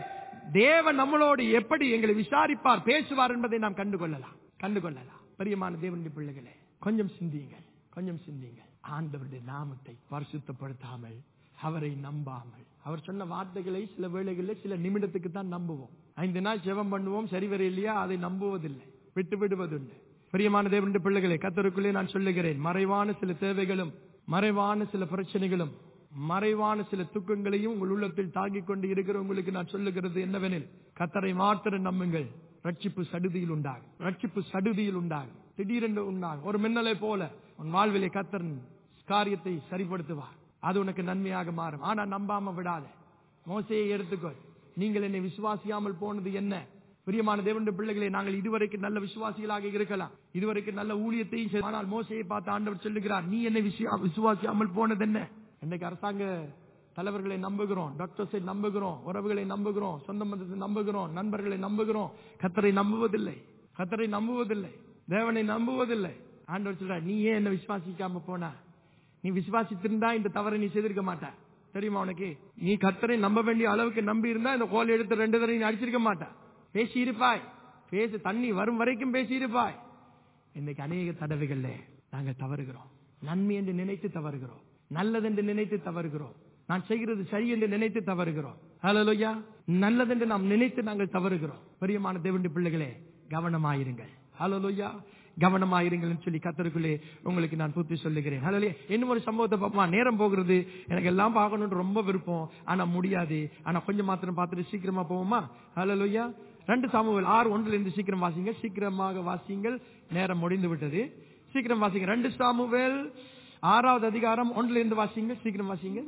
A: தேவன் நம்மளோடு எப்படி எங்களை விசாரிப்பார் பேசுவார் என்பதை நாம் கண்டுகொள்ளலாம் கண்டுகொள்ளலாம் பிரியமான தேவனுடைய பிள்ளைகளே கொஞ்சம் சிந்தியுங்கள் கொஞ்சம் சிந்தியுங்கள் ஆண்டவருடைய நாமத்தை பரிசுத்தப்படுத்தாமல் அவரை நம்பாமல் அவர் சொன்ன வார்த்தைகளை சில வேளைகளில் சில நிமிடத்துக்கு தான் நம்புவோம் ஐந்து நாள் ஜெபம் பண்ணுவோம் சரி வர இல்லையா அதை நம்புவதில்லை விட்டு விடுவதுண்டு பிரியமான தேவனுடைய பிள்ளைகளை கத்தருக்குள்ளே நான் சொல்லுகிறேன் மறைவான சில தேவைகளும் மறைவான சில பிரச்சனைகளும் மறைவான சில துக்கங்களையும் உங்கள் உள்ளத்தில் தாங்கிக் கொண்டு இருக்கிற உங்களுக்கு நான் சொல்லுகிறது என்னவெனில் கத்தரை மாத்திரம் நம்புங்கள் ரட்சிப்பு சடுதியில் உண்டாகும் ரட்சிப்பு சடுதியில் உண்டாகும் திடீரென்று உண்டாகும் ஒரு மின்னலை போல உன் வாழ்விலே கத்தர் காரியத்தை சரிப்படுத்துவார் அது உனக்கு நன்மையாக மாறும் ஆனா நம்பாம விடாத மோசையை எடுத்துக்கோ நீங்கள் என்னை விசுவாசியாமல் போனது என்ன பிரியமான தேவனுடைய பிள்ளைகளை நாங்கள் இதுவரைக்கும் நல்ல விசுவாசிகளாக இருக்கலாம் இதுவரைக்கும் நல்ல ஊழியத்தையும் செய்து- ஆனால் மோசையை பார்த்து ஆண்டவர் சொல்லுகிறார் நீ என்னை விசுவா- விசுவாசியாமல் போனது என்ன இன்னைக்கு அரசாங்க தலைவர்களை நம்புகிறோம் டாக்டர்ஸை நம்புகிறோம் உறவுகளை நம்புகிறோம் சொந்த பந்தத்தை நம்புகிறோம் நண்பர்களை நம்புகிறோம் கத்தரை நம்புவதில்லை கத்தரை நம்புவதில்லை தேவனை நம்புவதில்லை ஆண்டவர் சொல்றார் நீ ஏன் என்ன விசுவாசிக்காம போனா நீ விசுவாசித்திருந்தா இந்த தவறை நீ செய்திருக்க மாட்ட தெரியுமா உனக்கு நீ கத்தரை நம்ப வேண்டிய அளவுக்கு நம்பி இருந்தா இந்த கோல் எடுத்து ரெண்டு தடவை நீ அடிச்சிருக்க மாட்ட பேசி இருப்பாய் பேசு தண்ணி வரும் வரைக்கும் பேசி இருப்பாய் இன்னைக்கு அநேக தடவைகள்ல நாங்கள் தவறுகிறோம் நன்மை என்று நினைத்து தவறுகிறோம் நல்லது என்று நினைத்து தவறுகிறோம் நான் செய்கிறது சரி என்று நினைத்து தவறுகிறோம் ஹalleluya நல்லதென்று நாம் நினைத்து நாங்கள் தவறுகிறோம் பிரியமான தேவனுடைய பிள்ளைகளே கவனமாயிருங்கள் ஹalleluya கவனமாயிருங்கள் சொல்லி கத்தருக்குள்ளே உங்களுக்கு நான் புத்தி சொல்லுகிறேன் ஹalleluya இன்னும் ஒரு சம்பவத்தை பார்ப்போமா நேரம் போகிறது எனக்கு எல்லாம் பார்க்கணும்னு ரொம்ப விருப்பம் ஆனா முடியாது ஆனா கொஞ்சம் மாத்திரம் பார்த்துட்டு சீக்கிரமா போவோமா ஹalleluya ரெண்டு சாமுவேல் ஆறு ஒன்றுல இருந்து சீக்கிரம் வாசிங்க சீக்கிரமாக வாசிங்கள் நேரம் முடிந்து விட்டது சீக்கிரம் வாசிங்க ரெண்டு சாமுவேல் ஆறாவது அதிகாரம் ஒன்றுல இருந்து வாசிங்க சீக்கிரம் வாசிங்க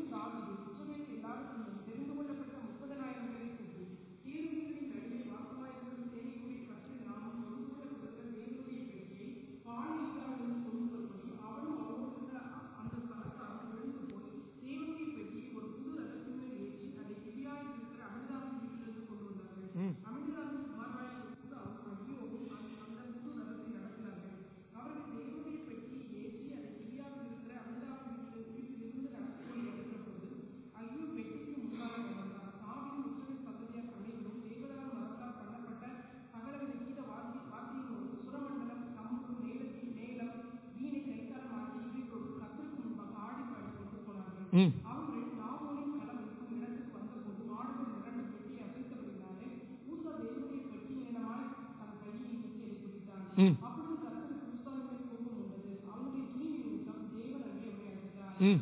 A: ம். ம். ம். ம்.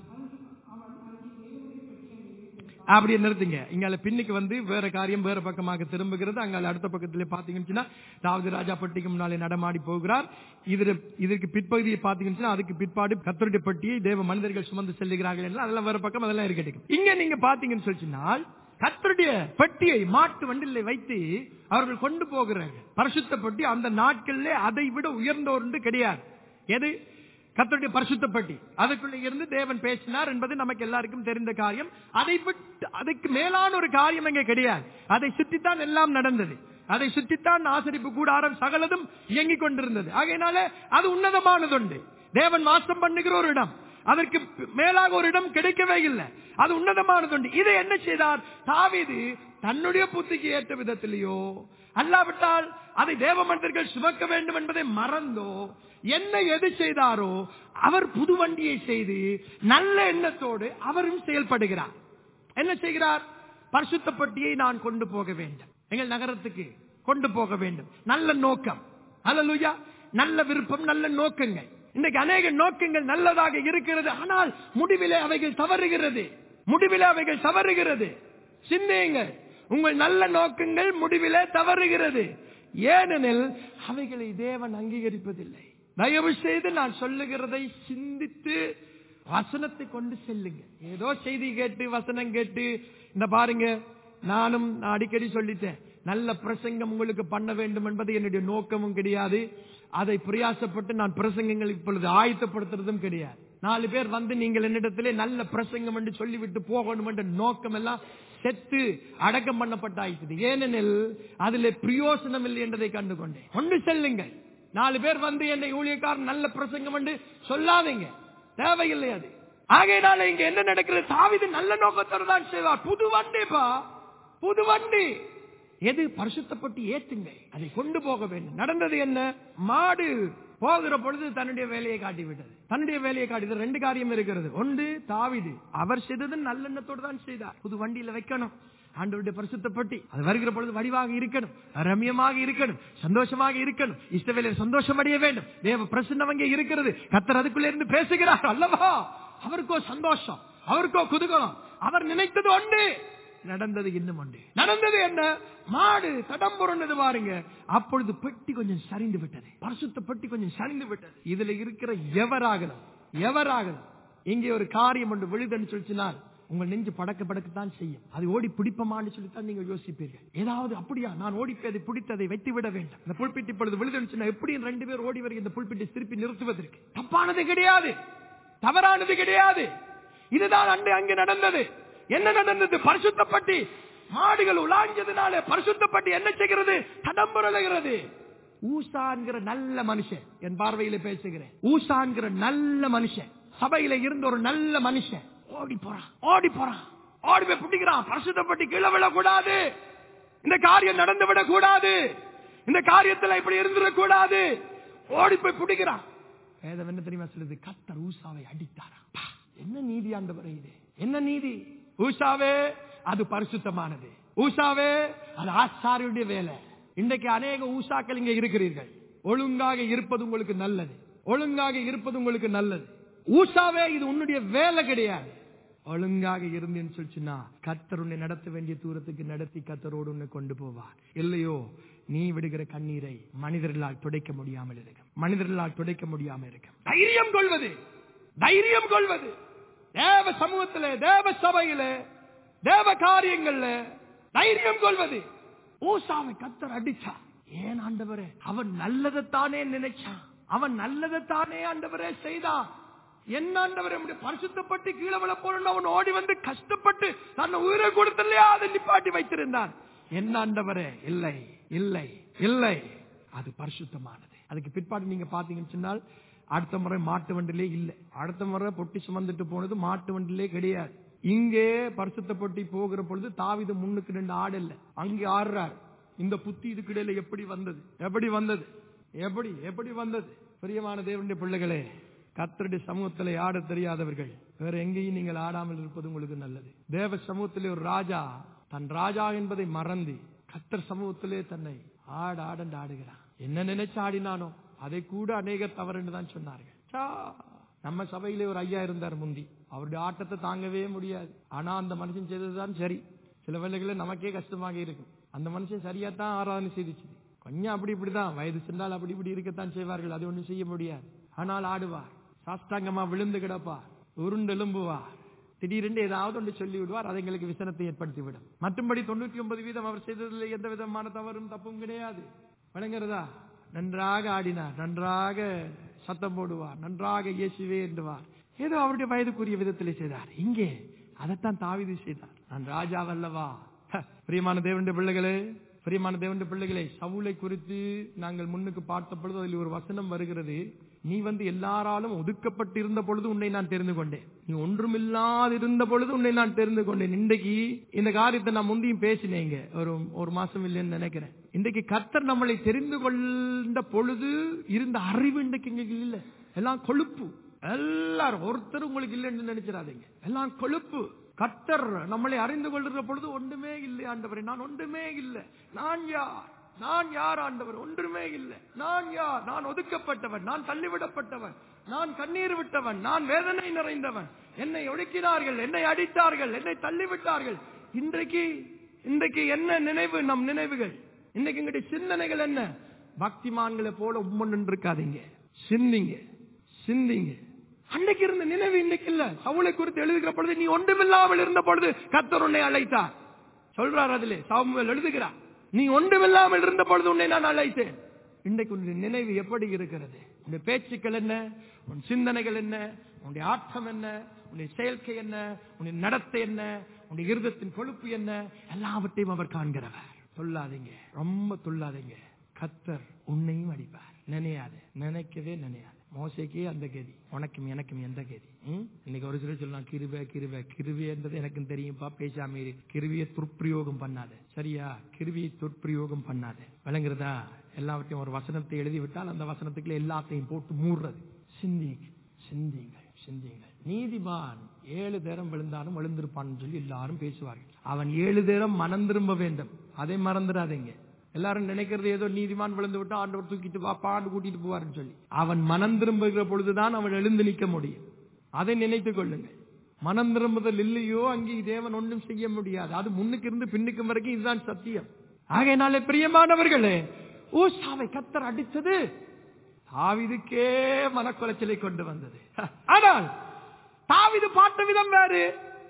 A: அப்படியே நிறுத்துங்க இங்கால பின்னுக்கு வந்து வேற காரியம் வேற பக்கமாக திரும்புகிறது அங்கால அடுத்த பக்கத்துல பாத்தீங்கன்னா தாவதி ராஜா பட்டிக்கு முன்னாலே நடமாடி போகிறார் இதுல இதற்கு பிற்பகுதியை பாத்தீங்கன்னா அதுக்கு பிற்பாடு கத்தருடைய பட்டியை தேவ மனிதர்கள் சுமந்து செல்லுகிறார்கள் என்று அதெல்லாம் வேற பக்கம் அதெல்லாம் இருக்கட்டும் இங்க நீங்க பாத்தீங்கன்னு சொல்லிச்சுனால் கத்தருடைய பெட்டியை மாட்டு வண்டில வைத்து அவர்கள் கொண்டு போகிறார்கள் பரிசுத்த பெட்டி அந்த நாட்களிலே அதை விட உயர்ந்த ஒன்று கிடையாது எது கர்த்தருடைய பரிசுத்த பெட்டி அதுக்குள்ள இருந்து தேவன் பேசினார் என்பது நமக்கு எல்லாருக்கும் தெரிந்த காரியம் அதை விட்டு அதுக்கு மேலான ஒரு காரியம் அங்கே கிடையாது அதை சுற்றித்தான் எல்லாம் நடந்தது அதை சுற்றித்தான் ஆசரிப்பு கூடாரம் சகலதும் இயங்கிக் கொண்டிருந்தது ஆகையினால அது உன்னதமானதுண்டு தேவன் வாசம் பண்ணுகிற ஒரு இடம் அதற்கு மேலாக ஒரு இடம் கிடைக்கவே இல்லை அது உன்னதமானதுண்டு இதை என்ன செய்தார் தாவீது தன்னுடைய புத்திக்கு ஏற்ற விதத்திலேயோ அல்லாவிட்டால் அதை தேவ மனிதர்கள் சுமக்க வேண்டும் என்பதை மறந்தோ என்ன எது செய்தாரோ அவர் புது வண்டியை செய்து நல்ல எண்ணத்தோடு அவரும் செயல்படுகிறார் என்ன செய்கிறார் பரிசுத்த பெட்டியை நான் கொண்டு போக வேண்டும் எங்கள் நகரத்துக்கு கொண்டு போக வேண்டும் நல்ல நோக்கம் அல்லலுயா நல்ல விருப்பம் நல்ல நோக்கங்கள் இன்னைக்கு அநேக நோக்கங்கள் நல்லதாக இருக்கிறது ஆனால் முடிவிலே அவைகள் தவறுகிறது முடிவிலே அவைகள் தவறுகிறது சிந்தியுங்கள் உங்கள் நல்ல நோக்கங்கள் முடிவிலே தவறுகிறது ஏனெனில் அவைகளை தேவன் அங்கீகரிப்பதில்லை தயவு செய்து நான் சொல்லுகிறதை சிந்தித்து வசனத்தை கொண்டு செல்லுங்க ஏதோ செய்தி கேட்டு வசனம் கேட்டு இந்த பாருங்க நானும் நான் அடிக்கடி சொல்லிட்டேன் நல்ல பிரசங்கம் உங்களுக்கு பண்ண வேண்டும் என்பது என்னுடைய நோக்கமும் கிடையாது அதை பிரயாசப்பட்டு நான் பிரசங்கங்கள் இப்பொழுது ஆயத்தப்படுத்துறதும் கிடையாது நாலு பேர் வந்து நீங்கள் என்னிடத்திலே நல்ல பிரசங்கம் என்று சொல்லிவிட்டு போகணும் என்ற நோக்கம் எல்லாம் செத்து அடக்கம் பண்ணப்பட்டாயிட்டது ஏனெனில் அதில் பிரயோசனம் இல்லை என்றதை கண்டுகொண்டேன் ஒன்று செல்லுங்கள் நாலு பேர் வந்து என்னை ஊழியக்காரன் நல்ல பிரசங்கம் என்று சொல்லாதீங்க தேவையில்லை அது ஆகையினால இங்க என்ன நடக்கிறது தாவிது நல்ல நோக்கத்தோடு தான் செய்வார் புது வண்டிப்பா புது வண்டி எது பரிசுத்தப்பட்டு ஏத்துங்க அதை கொண்டு போக வேண்டும் நடந்தது என்ன மாடு போகிற பொழுது தன்னுடைய வேலையை காட்டி விட்டது தன்னுடைய வேலையை காட்டி ரெண்டு காரியம் இருக்கிறது ஒன்று தாவிது அவர் செய்தது நல்லெண்ணத்தோடு தான் செய்தார் புது வண்டியில வைக்கணும் ஆண்டவருடைய பரிசுத்தப்பட்டி அது வருகிற பொழுது வடிவாக இருக்கணும் ரம்யமாக இருக்கணும் சந்தோஷமாக இருக்கணும் இஷ்டவேலையில் சந்தோஷம் அடைய வேண்டும் தேவ பிரசன்னம் அங்கே இருக்கிறது கத்தர் அதுக்குள்ள இருந்து பேசுகிறார் அல்லவா அவருக்கோ சந்தோஷம் அவருக்கோ குதூகலம் அவர் நினைத்தது ஒன்று நடந்தது இன்னும் ஒன்று நடந்தது என்ன மாடு தடம் புரண்டது பாருங்க அப்பொழுது பெட்டி கொஞ்சம் சரிந்து விட்டது பரிசுத்த பெட்டி கொஞ்சம் சரிந்து விட்டது இதுல இருக்கிற எவராகணும் எவராகணும் இங்கே ஒரு காரியம் ஒன்று விழுதுன்னு சொல்லிச்சுனால் உங்கள் நெஞ்சு படக்க படக்கத்தான் செய்யும் அது ஓடி பிடிப்பமான்னு சொல்லித்தான் நீங்க யோசிப்பீர்கள் ஏதாவது அப்படியா நான் ஓடி போய் அதை பிடித்து அதை வைத்து விட வேண்டும் இந்த புல்பிட்டி இப்பொழுது விழுதுன்னு சொன்னா எப்படி ரெண்டு பேர் ஓடி வருகிற இந்த புல்பிட்டி திருப்பி நிறுத்துவதற்கு தப்பானது கிடையாது தவறானது கிடையாது இதுதான் அன்று அங்கே நடந்தது என்ன நடந்தது பரிசுத்தப்பட்டி மாடுகள் உலாஞ்சதுனால பரிசுத்தப்பட்டி என்ன செய்கிறது தடம்புரலுகிறது ஊசான்கிற நல்ல மனுஷன் என் பார்வையில பேசுகிறேன் ஊசான்கிற நல்ல மனுஷன் சபையில இருந்த ஒரு நல்ல மனுஷன் ஓடி போறான் ஓடி போறான் ஓடி போய் பிடிக்கிறான் பரிசுத்தப்பட்டி கீழே விழக்கூடாது இந்த காரியம் நடந்து விடக் கூடாது இந்த காரியத்துல இப்படி இருந்துடக் கூடாது ஓடி போய் பிடிக்கிறான் வேதம் என்ன தெரியுமா சொல்லுது கத்தர் ஊசாவை அடித்தாரா பா, என்ன நீதி ஆண்டவரே இது என்ன நீதி ஊசாவே அது பரிசுத்தமானது ஊசாவே அது ஆசாரியுடைய வேலை இன்றைக்கு அநேக ஊசாக்கள் இங்க இருக்கிறீர்கள் ஒழுங்காக இருப்பது உங்களுக்கு நல்லது ஒழுங்காக இருப்பது உங்களுக்கு நல்லது ஊசாவே இது உன்னுடைய வேலை கிடையாது ஒழுங்காக இருந்தேன்னு சொல்லிச்சுன்னா கத்தர் உன்னை நடத்த வேண்டிய தூரத்துக்கு நடத்தி கத்தரோடு உன்னை கொண்டு போவார் இல்லையோ நீ விடுகிற கண்ணீரை மனிதர்களால் துடைக்க முடியாமல் இருக்கும் மனிதர்களால் துடைக்க முடியாமல் இருக்கும் தைரியம் கொள்வது தைரியம் கொள்வது தேவ சமூகத்திலே தேவ சபையிலே தேவ காரியங்கள்ல தைரியம் கொள்வது ஊசாவை கத்தர் அடிச்சா ஏன் ஆண்டவரே அவன் நல்லதைத்தானே நினைச்சான் அவன் நல்லதைத்தானே ஆண்டவரே செய்தான் என்ன ஆண்டவரே நம்முடைய பரிசுத்தப்பட்டு கீழே விழ போறோம் அவன் ஓடி வந்து கஷ்டப்பட்டு தன்னை உயிரை கொடுத்தலையா அதை நிப்பாட்டி வைத்திருந்தான் என்ன ஆண்டவரே இல்லை இல்லை இல்லை அது பரிசுத்தமானது அதுக்கு பிற்பாடு நீங்க பாத்தீங்கன்னு சொன்னால் அடுத்த முறை மாட்டு வண்டிலே இல்லை அடுத்த முறை பொட்டி சுமந்துட்டு போனது மாட்டு வண்டிலே கிடையாது இங்கே பரிசுத்த பொட்டி போகிற பொழுது தாவித முன்னுக்கு ரெண்டு ஆடு இல்ல அங்கே ஆடுறார் இந்த புத்தி இதுக்கு இடையில எப்படி வந்தது எப்படி வந்தது எப்படி எப்படி வந்தது பிரியமான தேவனுடைய பிள்ளைகளே கத்தருடைய சமூகத்திலே ஆட தெரியாதவர்கள் வேற எங்கேயும் நீங்கள் ஆடாமல் இருப்பது உங்களுக்கு நல்லது தேவ சமூகத்திலே ஒரு ராஜா தன் ராஜா என்பதை மறந்து கத்தர் சமூகத்திலே தன்னை ஆட ஆடண்டு ஆடுகிறான் என்ன நினைச்சு ஆடினானோ அதை கூட அநேக தவறுன்னு தான் சொன்னார்கள் சா, நம்ம சபையிலே ஒரு ஐயா இருந்தார் முந்தி அவருடைய ஆட்டத்தை தாங்கவே முடியாது ஆனா அந்த மனுஷன் செய்ததுதான் சரி சில வேளைகளில் நமக்கே கஷ்டமாக இருக்கும் அந்த மனுஷன் சரியா தான் ஆராதனை செய்துச்சு கொஞ்சம் அப்படி இப்படிதான் வயது சென்றால் அப்படி இப்படி இருக்கத்தான் செய்வார்கள் அது ஒண்ணும் செய்ய முடியாது ஆனால் ஆடுவார் சாஷ்டாங்கமா விழுந்து கிடப்பார் உருண்டு எழும்புவார் திடீரென்று ஏதாவது ஒன்று சொல்லி விடுவார் அது எங்களுக்கு விசனத்தை ஏற்படுத்தி விடும் மற்றும்படி தொண்ணூத்தி ஒன்பது வீதம் அவர் செய்ததில் எந்த விதமான தவறும் தப்பும் கிடையாது விளங்குறதா நன்றாக ஆடினார் நன்றாக சத்தம் போடுவார் நன்றாக இயேசுவே என்றுவார் ஏதோ அவருடைய வயதுக்குரிய விதத்திலே செய்தார் இங்கே அதைத்தான் தாவிது செய்தார் நான் ராஜாவல்லவா ஹ, பிரியமான தேவனுடைய பிள்ளைகளே பிரியமான தேவனுடைய பிள்ளைகளே சவுளை குறித்து நாங்கள் முன்னுக்கு பார்த்த பொழுது அதில் ஒரு வசனம் வருகிறது நீ வந்து எல்லாராலும் ஒதுக்கப்பட்டு இருந்த பொழுது உன்னை நான் தெரிந்து கொண்டேன் நீ ஒன்றுமில்லாதிருந்த பொழுது உன்னை நான் தெரிந்து கொண்டேன் இன்றைக்கு இந்த காரியத்தை நான் முந்தியும் பேசினேங்க ஒரு ஒரு மாசம் இல்லைன்னு நினைக்கிறேன் இன்றைக்கு கர்த்தர் நம்மளை தெரிந்து கொண்ட பொழுது இருந்த அறிவு இன்றைக்கு எங்களுக்கு இல்ல எல்லாம் கொழுப்பு எல்லாரும் ஒருத்தர் உங்களுக்கு இல்லைன்னு நினைச்சிடாதீங்க எல்லாம் கொழுப்பு கர்த்தர் நம்மளை அறிந்து கொள்கிற பொழுது ஒன்றுமே இல்லை ஆண்டவரே நான் ஒன்றுமே இல்லை நான் யார் நான் யார் ஆண்டவர் ஒன்றுமே இல்லை நான் யார் நான் ஒதுக்கப்பட்டவன் நான் தள்ளிவிடப்பட்டவன் நான் கண்ணீர் விட்டவன் நான் வேதனை நிறைந்தவன் என்னை ஒடுக்கினார்கள் என்னை அடித்தார்கள் என்னை தள்ளிவிட்டார்கள் இன்றைக்கு இன்றைக்கு என்ன நினைவு நம் நினைவுகள் இன்னைக்கு எங்களுடைய சிந்தனைகள் என்ன பக்திமான்களை போல உம்மன் இருக்காதீங்க சிந்திங்க சிந்திங்க அன்னைக்கு இருந்த நினைவு இன்னைக்கு இல்ல சவுளை குறித்து எழுதுகிற பொழுது நீ ஒன்றுமில்லாமல் இருந்த பொழுது கத்தர் உன்னை அழைத்தார் சொல்றார் அதிலே சாமுவேல் எழுதுகிறார் நீ ஒன்றுமில்லாமல் இருந்த பொழுது உன்னை நான் அழைத்தேன் இன்றைக்கு உன்னுடைய நினைவு எப்படி இருக்கிறது உன்னுடைய பேச்சுக்கள் என்ன உன் சிந்தனைகள் என்ன உன்னுடைய ஆட்டம் என்ன உன்னுடைய செயற்கை என்ன உன்னுடைய நடத்தை என்ன உன்னுடைய இருதத்தின் கொழுப்பு என்ன எல்லாவற்றையும் அவர் காண்கிறவர் சொல்லாதீங்க ரொம்ப துள்ளாதீங்க கத்தர் உன்னையும் அடிப்பார் நினையாது நினைக்கவே நினையாது மோசைக்கே அந்த கதி உனக்கும் எனக்கும் எந்த கதி ம்? இன்னைக்கு ஒரு சிலர் சொல்லலாம் கிருபை கிருபை கிருபின்றது எனக்கும் தெரியும்பா பேசாம இரு கிருவியை துர்ப்பிரயோகம் பண்ணாத சரியா கிருவியை துர்ப்பிரயோகம் பண்ணாத விளங்குறதா எல்லாவற்றையும் ஒரு வசனத்தை எழுதி விட்டால் அந்த வசனத்துக்குள்ள எல்லாத்தையும் போட்டு மூடுறது சிந்திங்க சிந்திங்கள் சிந்திங்கள் நீதிமான் ஏழு தேரம் விழுந்தாலும் விழுந்திருப்பான்னு சொல்லி எல்லாரும் பேசுவார்கள் அவன் ஏழு தேரம் மனம் திரும்ப வேண்டும் அதை மறந்துடாதீங்க எல்லாரும் நினைக்கிறது ஏதோ நீதிமான் விழுந்து விட்டா ஆண்டவர் தூக்கிட்டு வா பாண்டு கூட்டிட்டு போவாருன்னு சொல்லி அவன் மனம் திரும்புகிற பொழுதுதான் அவன் எழுந்து நிற்க முடியும் அதை நினைத்துக் கொள்ளுங்கள் மனம் திரும்புதல் இல்லையோ அங்கே தேவன் ஒன்றும் செய்ய முடியாது அது முன்னுக்கு இருந்து பின்னுக்கு வரைக்கும் இதுதான் சத்தியம் ஆகையினாலே பிரியமானவர்களே ஊசாவை கத்தர் அடித்தது தாவிதுக்கே மனக்குலைச்சலை கொண்டு வந்தது ஆனால் தாவிது பாட்ட விதம் வேறு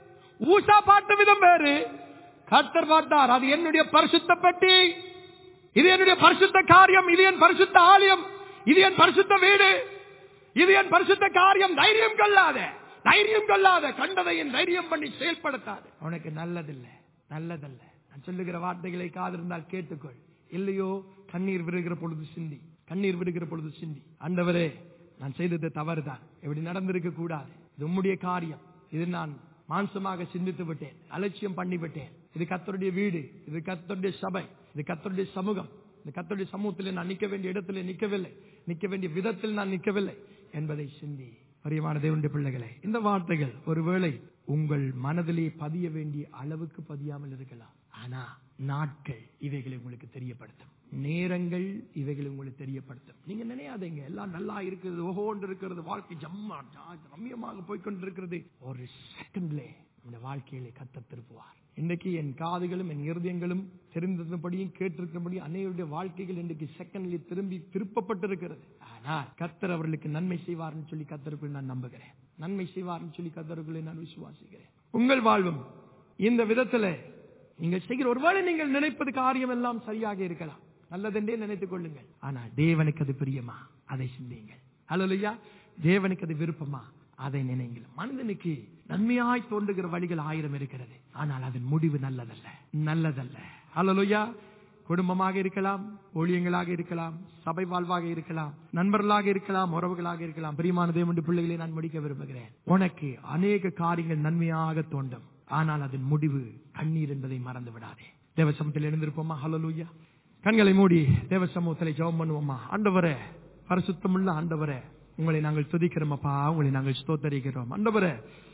A: ஊசா பாட்ட விதம் வேறு கர்த்தர் பார்த்தார் அது என்னுடைய பரிசுத்த பெட்டி இது என்னுடைய பரிசுத்த காரியம் இது என் பரிசுத்த ஆலயம் இது என் பரிசுத்த வீடு இது என் பரிசுத்த காரியம் தைரியம் கொள்ளாத தைரியம் கொள்ளாத கண்டதை என் தைரியம் பண்ணி செயல்படுத்தாது உனக்கு நல்லதில்லை நல்லதல்ல நான் சொல்லுகிற வார்த்தைகளை காதிருந்தால் கேட்டுக்கொள் இல்லையோ கண்ணீர் விடுகிற பொழுது சிந்தி கண்ணீர் விடுகிற பொழுது சிந்தி ஆண்டவரே நான் செய்தது தவறுதான் இப்படி நடந்திருக்க கூடாது இது உம்முடைய காரியம் இது நான் மாம்சமாக சிந்தித்து விட்டேன் அலட்சியம் பண்ணி விட்டேன் இது கத்தருடைய வீடு இது கத்தருடைய சபை இது கத்தருடைய சமூகம் இந்த கத்தருடைய சமூகத்தில் நான் நிக்க வேண்டிய இடத்துல நிக்கவில்லை நிக்க வேண்டிய விதத்தில் நான் நிக்கவில்லை என்பதை சிந்தி பரியமான தேவனுடைய பிள்ளைகளே இந்த வார்த்தைகள் ஒருவேளை உங்கள் மனதிலே பதிய வேண்டிய அளவுக்கு பதியாமல் இருக்கலாம் ஆனா நாட்கள் இவைகளை உங்களுக்கு தெரியப்படுத்தும் நேரங்கள் இவைகளை உங்களுக்கு தெரியப்படுத்தும் நீங்க நினையாதீங்க எல்லாம் நல்லா இருக்கிறது ஓஹோண்டு இருக்கிறது வாழ்க்கை ஜம்மா ஜா- ரம்யமாக போய்கொண்டிருக்கிறது ஒரு செகண்ட்ல இந்த வாழ்க்கையிலே கத்த திருப்புவார் இன்றைக்கு என் காதுகளும் என் இருதயங்களும் தெரிந்திருந்தபடியும் கேட்டிருக்கிறபடியும் அன்னையுடைய வாழ்க்கைகள் இன்றைக்கு செகண்ட்ல திரும்பி திருப்பப்பட்டிருக்கிறது ஆனால் கத்தர் அவர்களுக்கு நன்மை செய்வார்னு சொல்லி கத்தருக்குள் நான் நம்புகிறேன் நன்மை செய்வார்னு சொல்லி கத்தருக்குள்ளே நான் விசுவாசிக்கிறேன் உங்கள் வாழ்வும் இந்த விதத்துல நீங்கள் செய்கிற ஒருவேளை நீங்கள் நினைப்பது காரியம் எல்லாம் சரியாக இருக்கலாம் நல்லதென்றே நினைத்துக் கொள்ளுங்கள் ஆனால் தேவனுக்கு அது பிரியமா அதை சிந்தியுங்கள் அல்லையா தேவனுக்கு அது விருப்பமா அதை நினைங்கள் மனிதனுக்கு நன்மையாய் தோன்றுகிற வழிகள் ஆயிரம் இருக்கிறது ஆனால் அதன் முடிவு நல்லதல்ல நல்லதல்ல அல்லலுயா குடும்பமாக இருக்கலாம் ஊழியங்களாக இருக்கலாம் சபை வாழ்வாக இருக்கலாம் நண்பர்களாக இருக்கலாம் உறவுகளாக இருக்கலாம் பிரியமான தேவனுடைய பிள்ளைகளை நான் முடிக்க விரும்புகிறேன் உனக்கு அநேக காரியங்கள் நன்மையாக தோன்றும் ஆனால் அதன் முடிவு கண்ணீர் என்பதை மறந்து விடாதே தேவ சமூகத்தில் எழுந்திருப்போமா ஹலலூயா கண்களை மூடி தேவ சமூகத்தில் ஜெபம் பண்ணுவோமா ஆண்டவரே பரிசுத்தமுள்ள ஆண்டவரே உங்களை நாங்கள் துதிக்கிறோமப்பா உங்களை நாங்கள் ஸ்தோத்தரிக்கிறோம் ஆண்டவரே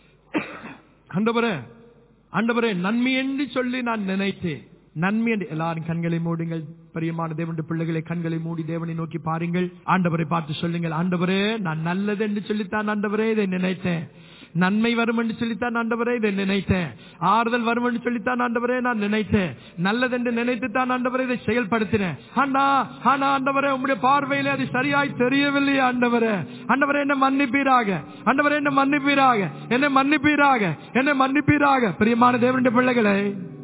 A: ஆண்டவரே ஆண்டவரே நன்மை என்று சொல்லி நான் நினைத்தேன் நன்மை என்று எல்லாரும் கண்களை மூடுங்கள் பிரியமான தேவனுடைய பிள்ளைகளை கண்களை மூடி தேவனை நோக்கி பாருங்கள் ஆண்டவரை பார்த்து சொல்லுங்கள் ஆண்டவரே நான் நல்லது என்று சொல்லித்தான் ஆண்டவரே இதை நினைத்தேன் நன்மை வரும் என்று சொல்லித்தான் ஆண்டவரே இதை நினைத்தேன் ஆறுதல் வரும் என்று சொல்லித்தான் ஆண்டவரே நான் நினைத்தேன் நல்லது என்று நினைத்து தான் ஆண்டவரே இதை செயல்படுத்தினேன் ஆண்டா ஆனா ஆண்டவரே உங்களுடைய பார்வையிலே அது சரியாய் தெரியவில்லை ஆண்டவரே ஆண்டவரே என்ன மன்னிப்பீராக ஆண்டவரே என்ன மன்னிப்பீராக என்னை மன்னிப்பீராக என்னை மன்னிப்பீராக பிரியமான தேவனுடைய பிள்ளைகளை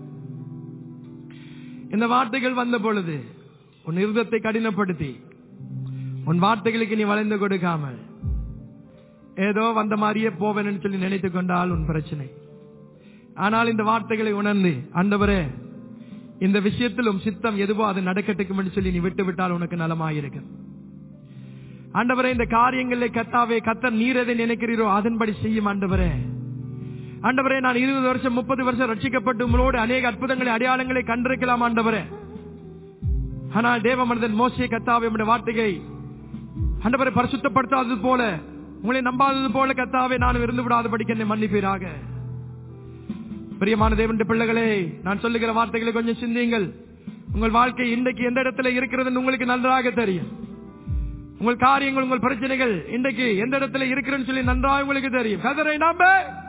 A: இந்த வார்த்தைகள் வந்த பொழுது உன் இருதத்தை கடினப்படுத்தி உன் வார்த்தைகளுக்கு நீ வளைந்து கொடுக்காமல் ஏதோ வந்த மாதிரியே போவேன்னு சொல்லி நினைத்துக் கொண்டால் உன் பிரச்சனை ஆனால் இந்த வார்த்தைகளை உணர்ந்து ஆண்டவரே இந்த விஷயத்திலும் சித்தம் எதுவோ அது நடக்கட்டுக்கும் என்று சொல்லி நீ விட்டு விட்டால் உனக்கு நலமாயிருக்கும் ஆண்டவரே இந்த காரியங்களை கத்தாவே கத்தர் நீர் எதை நினைக்கிறீரோ அதன்படி செய்யும் ஆண்டவரே ஆண்டவரே நான் இருபது வருஷம் முப்பது வருஷம் ரட்சிக்கப்பட்டு உங்களோடு அநேக அற்புதங்களை அடையாளங்களை கண்டிருக்கலாம் ஆண்டவரே ஆனால் தேவ மனிதன் மோசிய கத்தாவை உம்முடைய வார்த்தையை ஆண்டவரை பரிசுத்தப்படுத்தாதது போல உங்களை நம்பாதது போல கத்தாவே நான் இருந்து விடாதபடிக்கு என்னை மன்னிப்பீராக பிரியமான தேவனுடைய பிள்ளைகளே நான் சொல்லுகிற வார்த்தைகளை கொஞ்சம் சிந்தியுங்கள் உங்கள் வாழ்க்கை இன்றைக்கு எந்த இடத்துல இருக்கிறதுன்னு உங்களுக்கு நன்றாக தெரியும் உங்கள் காரியங்கள் உங்கள் பிரச்சனைகள் இன்றைக்கு எந்த இடத்துல இருக்கிறேன்னு சொல்லி நன்றாக உங்களுக்கு தெரியும் கதரை நம்ப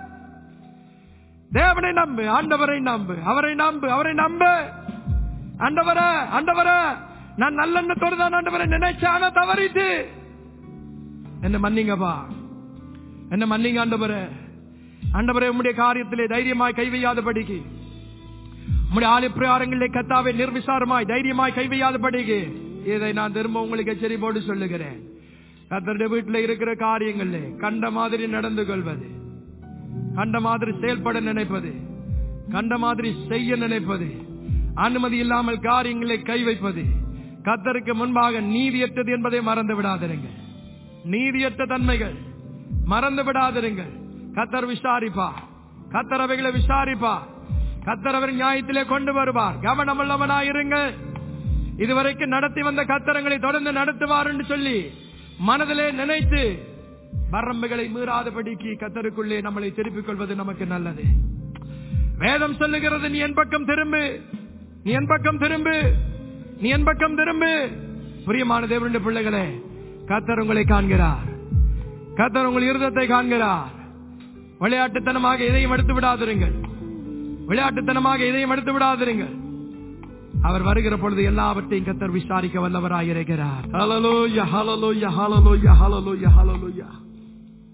A: தேவனை நம்பு ஆண்டவரை நம்பு அவரை நம்பு அவரை நம்பு ஆண்டவர ஆண்டவர நான் நல்லெண்ணத்தோடு தான் ஆண்டவரை நினைச்சான தவறிட்டு என்ன மன்னிங்கப்பா என்ன மன்னிங்க ஆண்டவரே ஆண்டவரே உம்முடைய காரியத்திலே தைரியமாய் கை வையாதபடிக்கு உம்முடைய ஆலய பிரகாரங்களிலே கத்தாவை நிர்விசாரமாய் தைரியமாய் கை வையாதபடிக்கு இதை நான் திரும்ப உங்களுக்கு எச்சரி போட்டு சொல்லுகிறேன் கத்தருடைய வீட்டில் இருக்கிற காரியங்களிலே கண்ட மாதிரி நடந்து கொள்வது கண்ட மாதிரி செயல்பட நினைப்பது கண்ட மாதிரி செய்ய நினைப்பது அனுமதி இல்லாமல் காரியங்களை கை வைப்பது கத்தருக்கு முன்பாக நீதியற்றது என்பதை மறந்து விடாதிருங்க நீதியற்ற தன்மைகள் மறந்து விடாதிருங்கள் கத்தர் விசாரிப்பா கத்தர் அவைகளை விசாரிப்பா கத்தர் அவர் நியாயத்திலே கொண்டு வருவார் கவனமுள்ளவனாயிருங்கள் இதுவரைக்கும் நடத்தி வந்த கத்தரங்களை தொடர்ந்து நடத்துவார் என்று சொல்லி மனதிலே நினைத்து வரம்புகளை மீறாதபடிக்கு கத்தருக்குள்ளே நம்மளை திருப்பிக் கொள்வது நமக்கு நல்லது வேதம் சொல்லுகிறது நீ என் பக்கம் திரும்பு நீ என் பக்கம் திரும்பு நீ என் பக்கம் திரும்பு பிரியமான தேவனுடைய பிள்ளைகளே கத்தர் உங்களை காண்கிறார் கத்தர் உங்கள் இருதத்தை காண்கிறார் விளையாட்டுத்தனமாக எதையும் எடுத்து விடாதிருங்கள் விளையாட்டுத்தனமாக எதையும் எடுத்து விடாதிருங்கள் அவர் வருகிற பொழுது எல்லாவற்றையும் கத்தர் விசாரிக்க வல்லவராக இருக்கிறார் ஹalleluya hallelujah hallelujah hallelujah hallelujah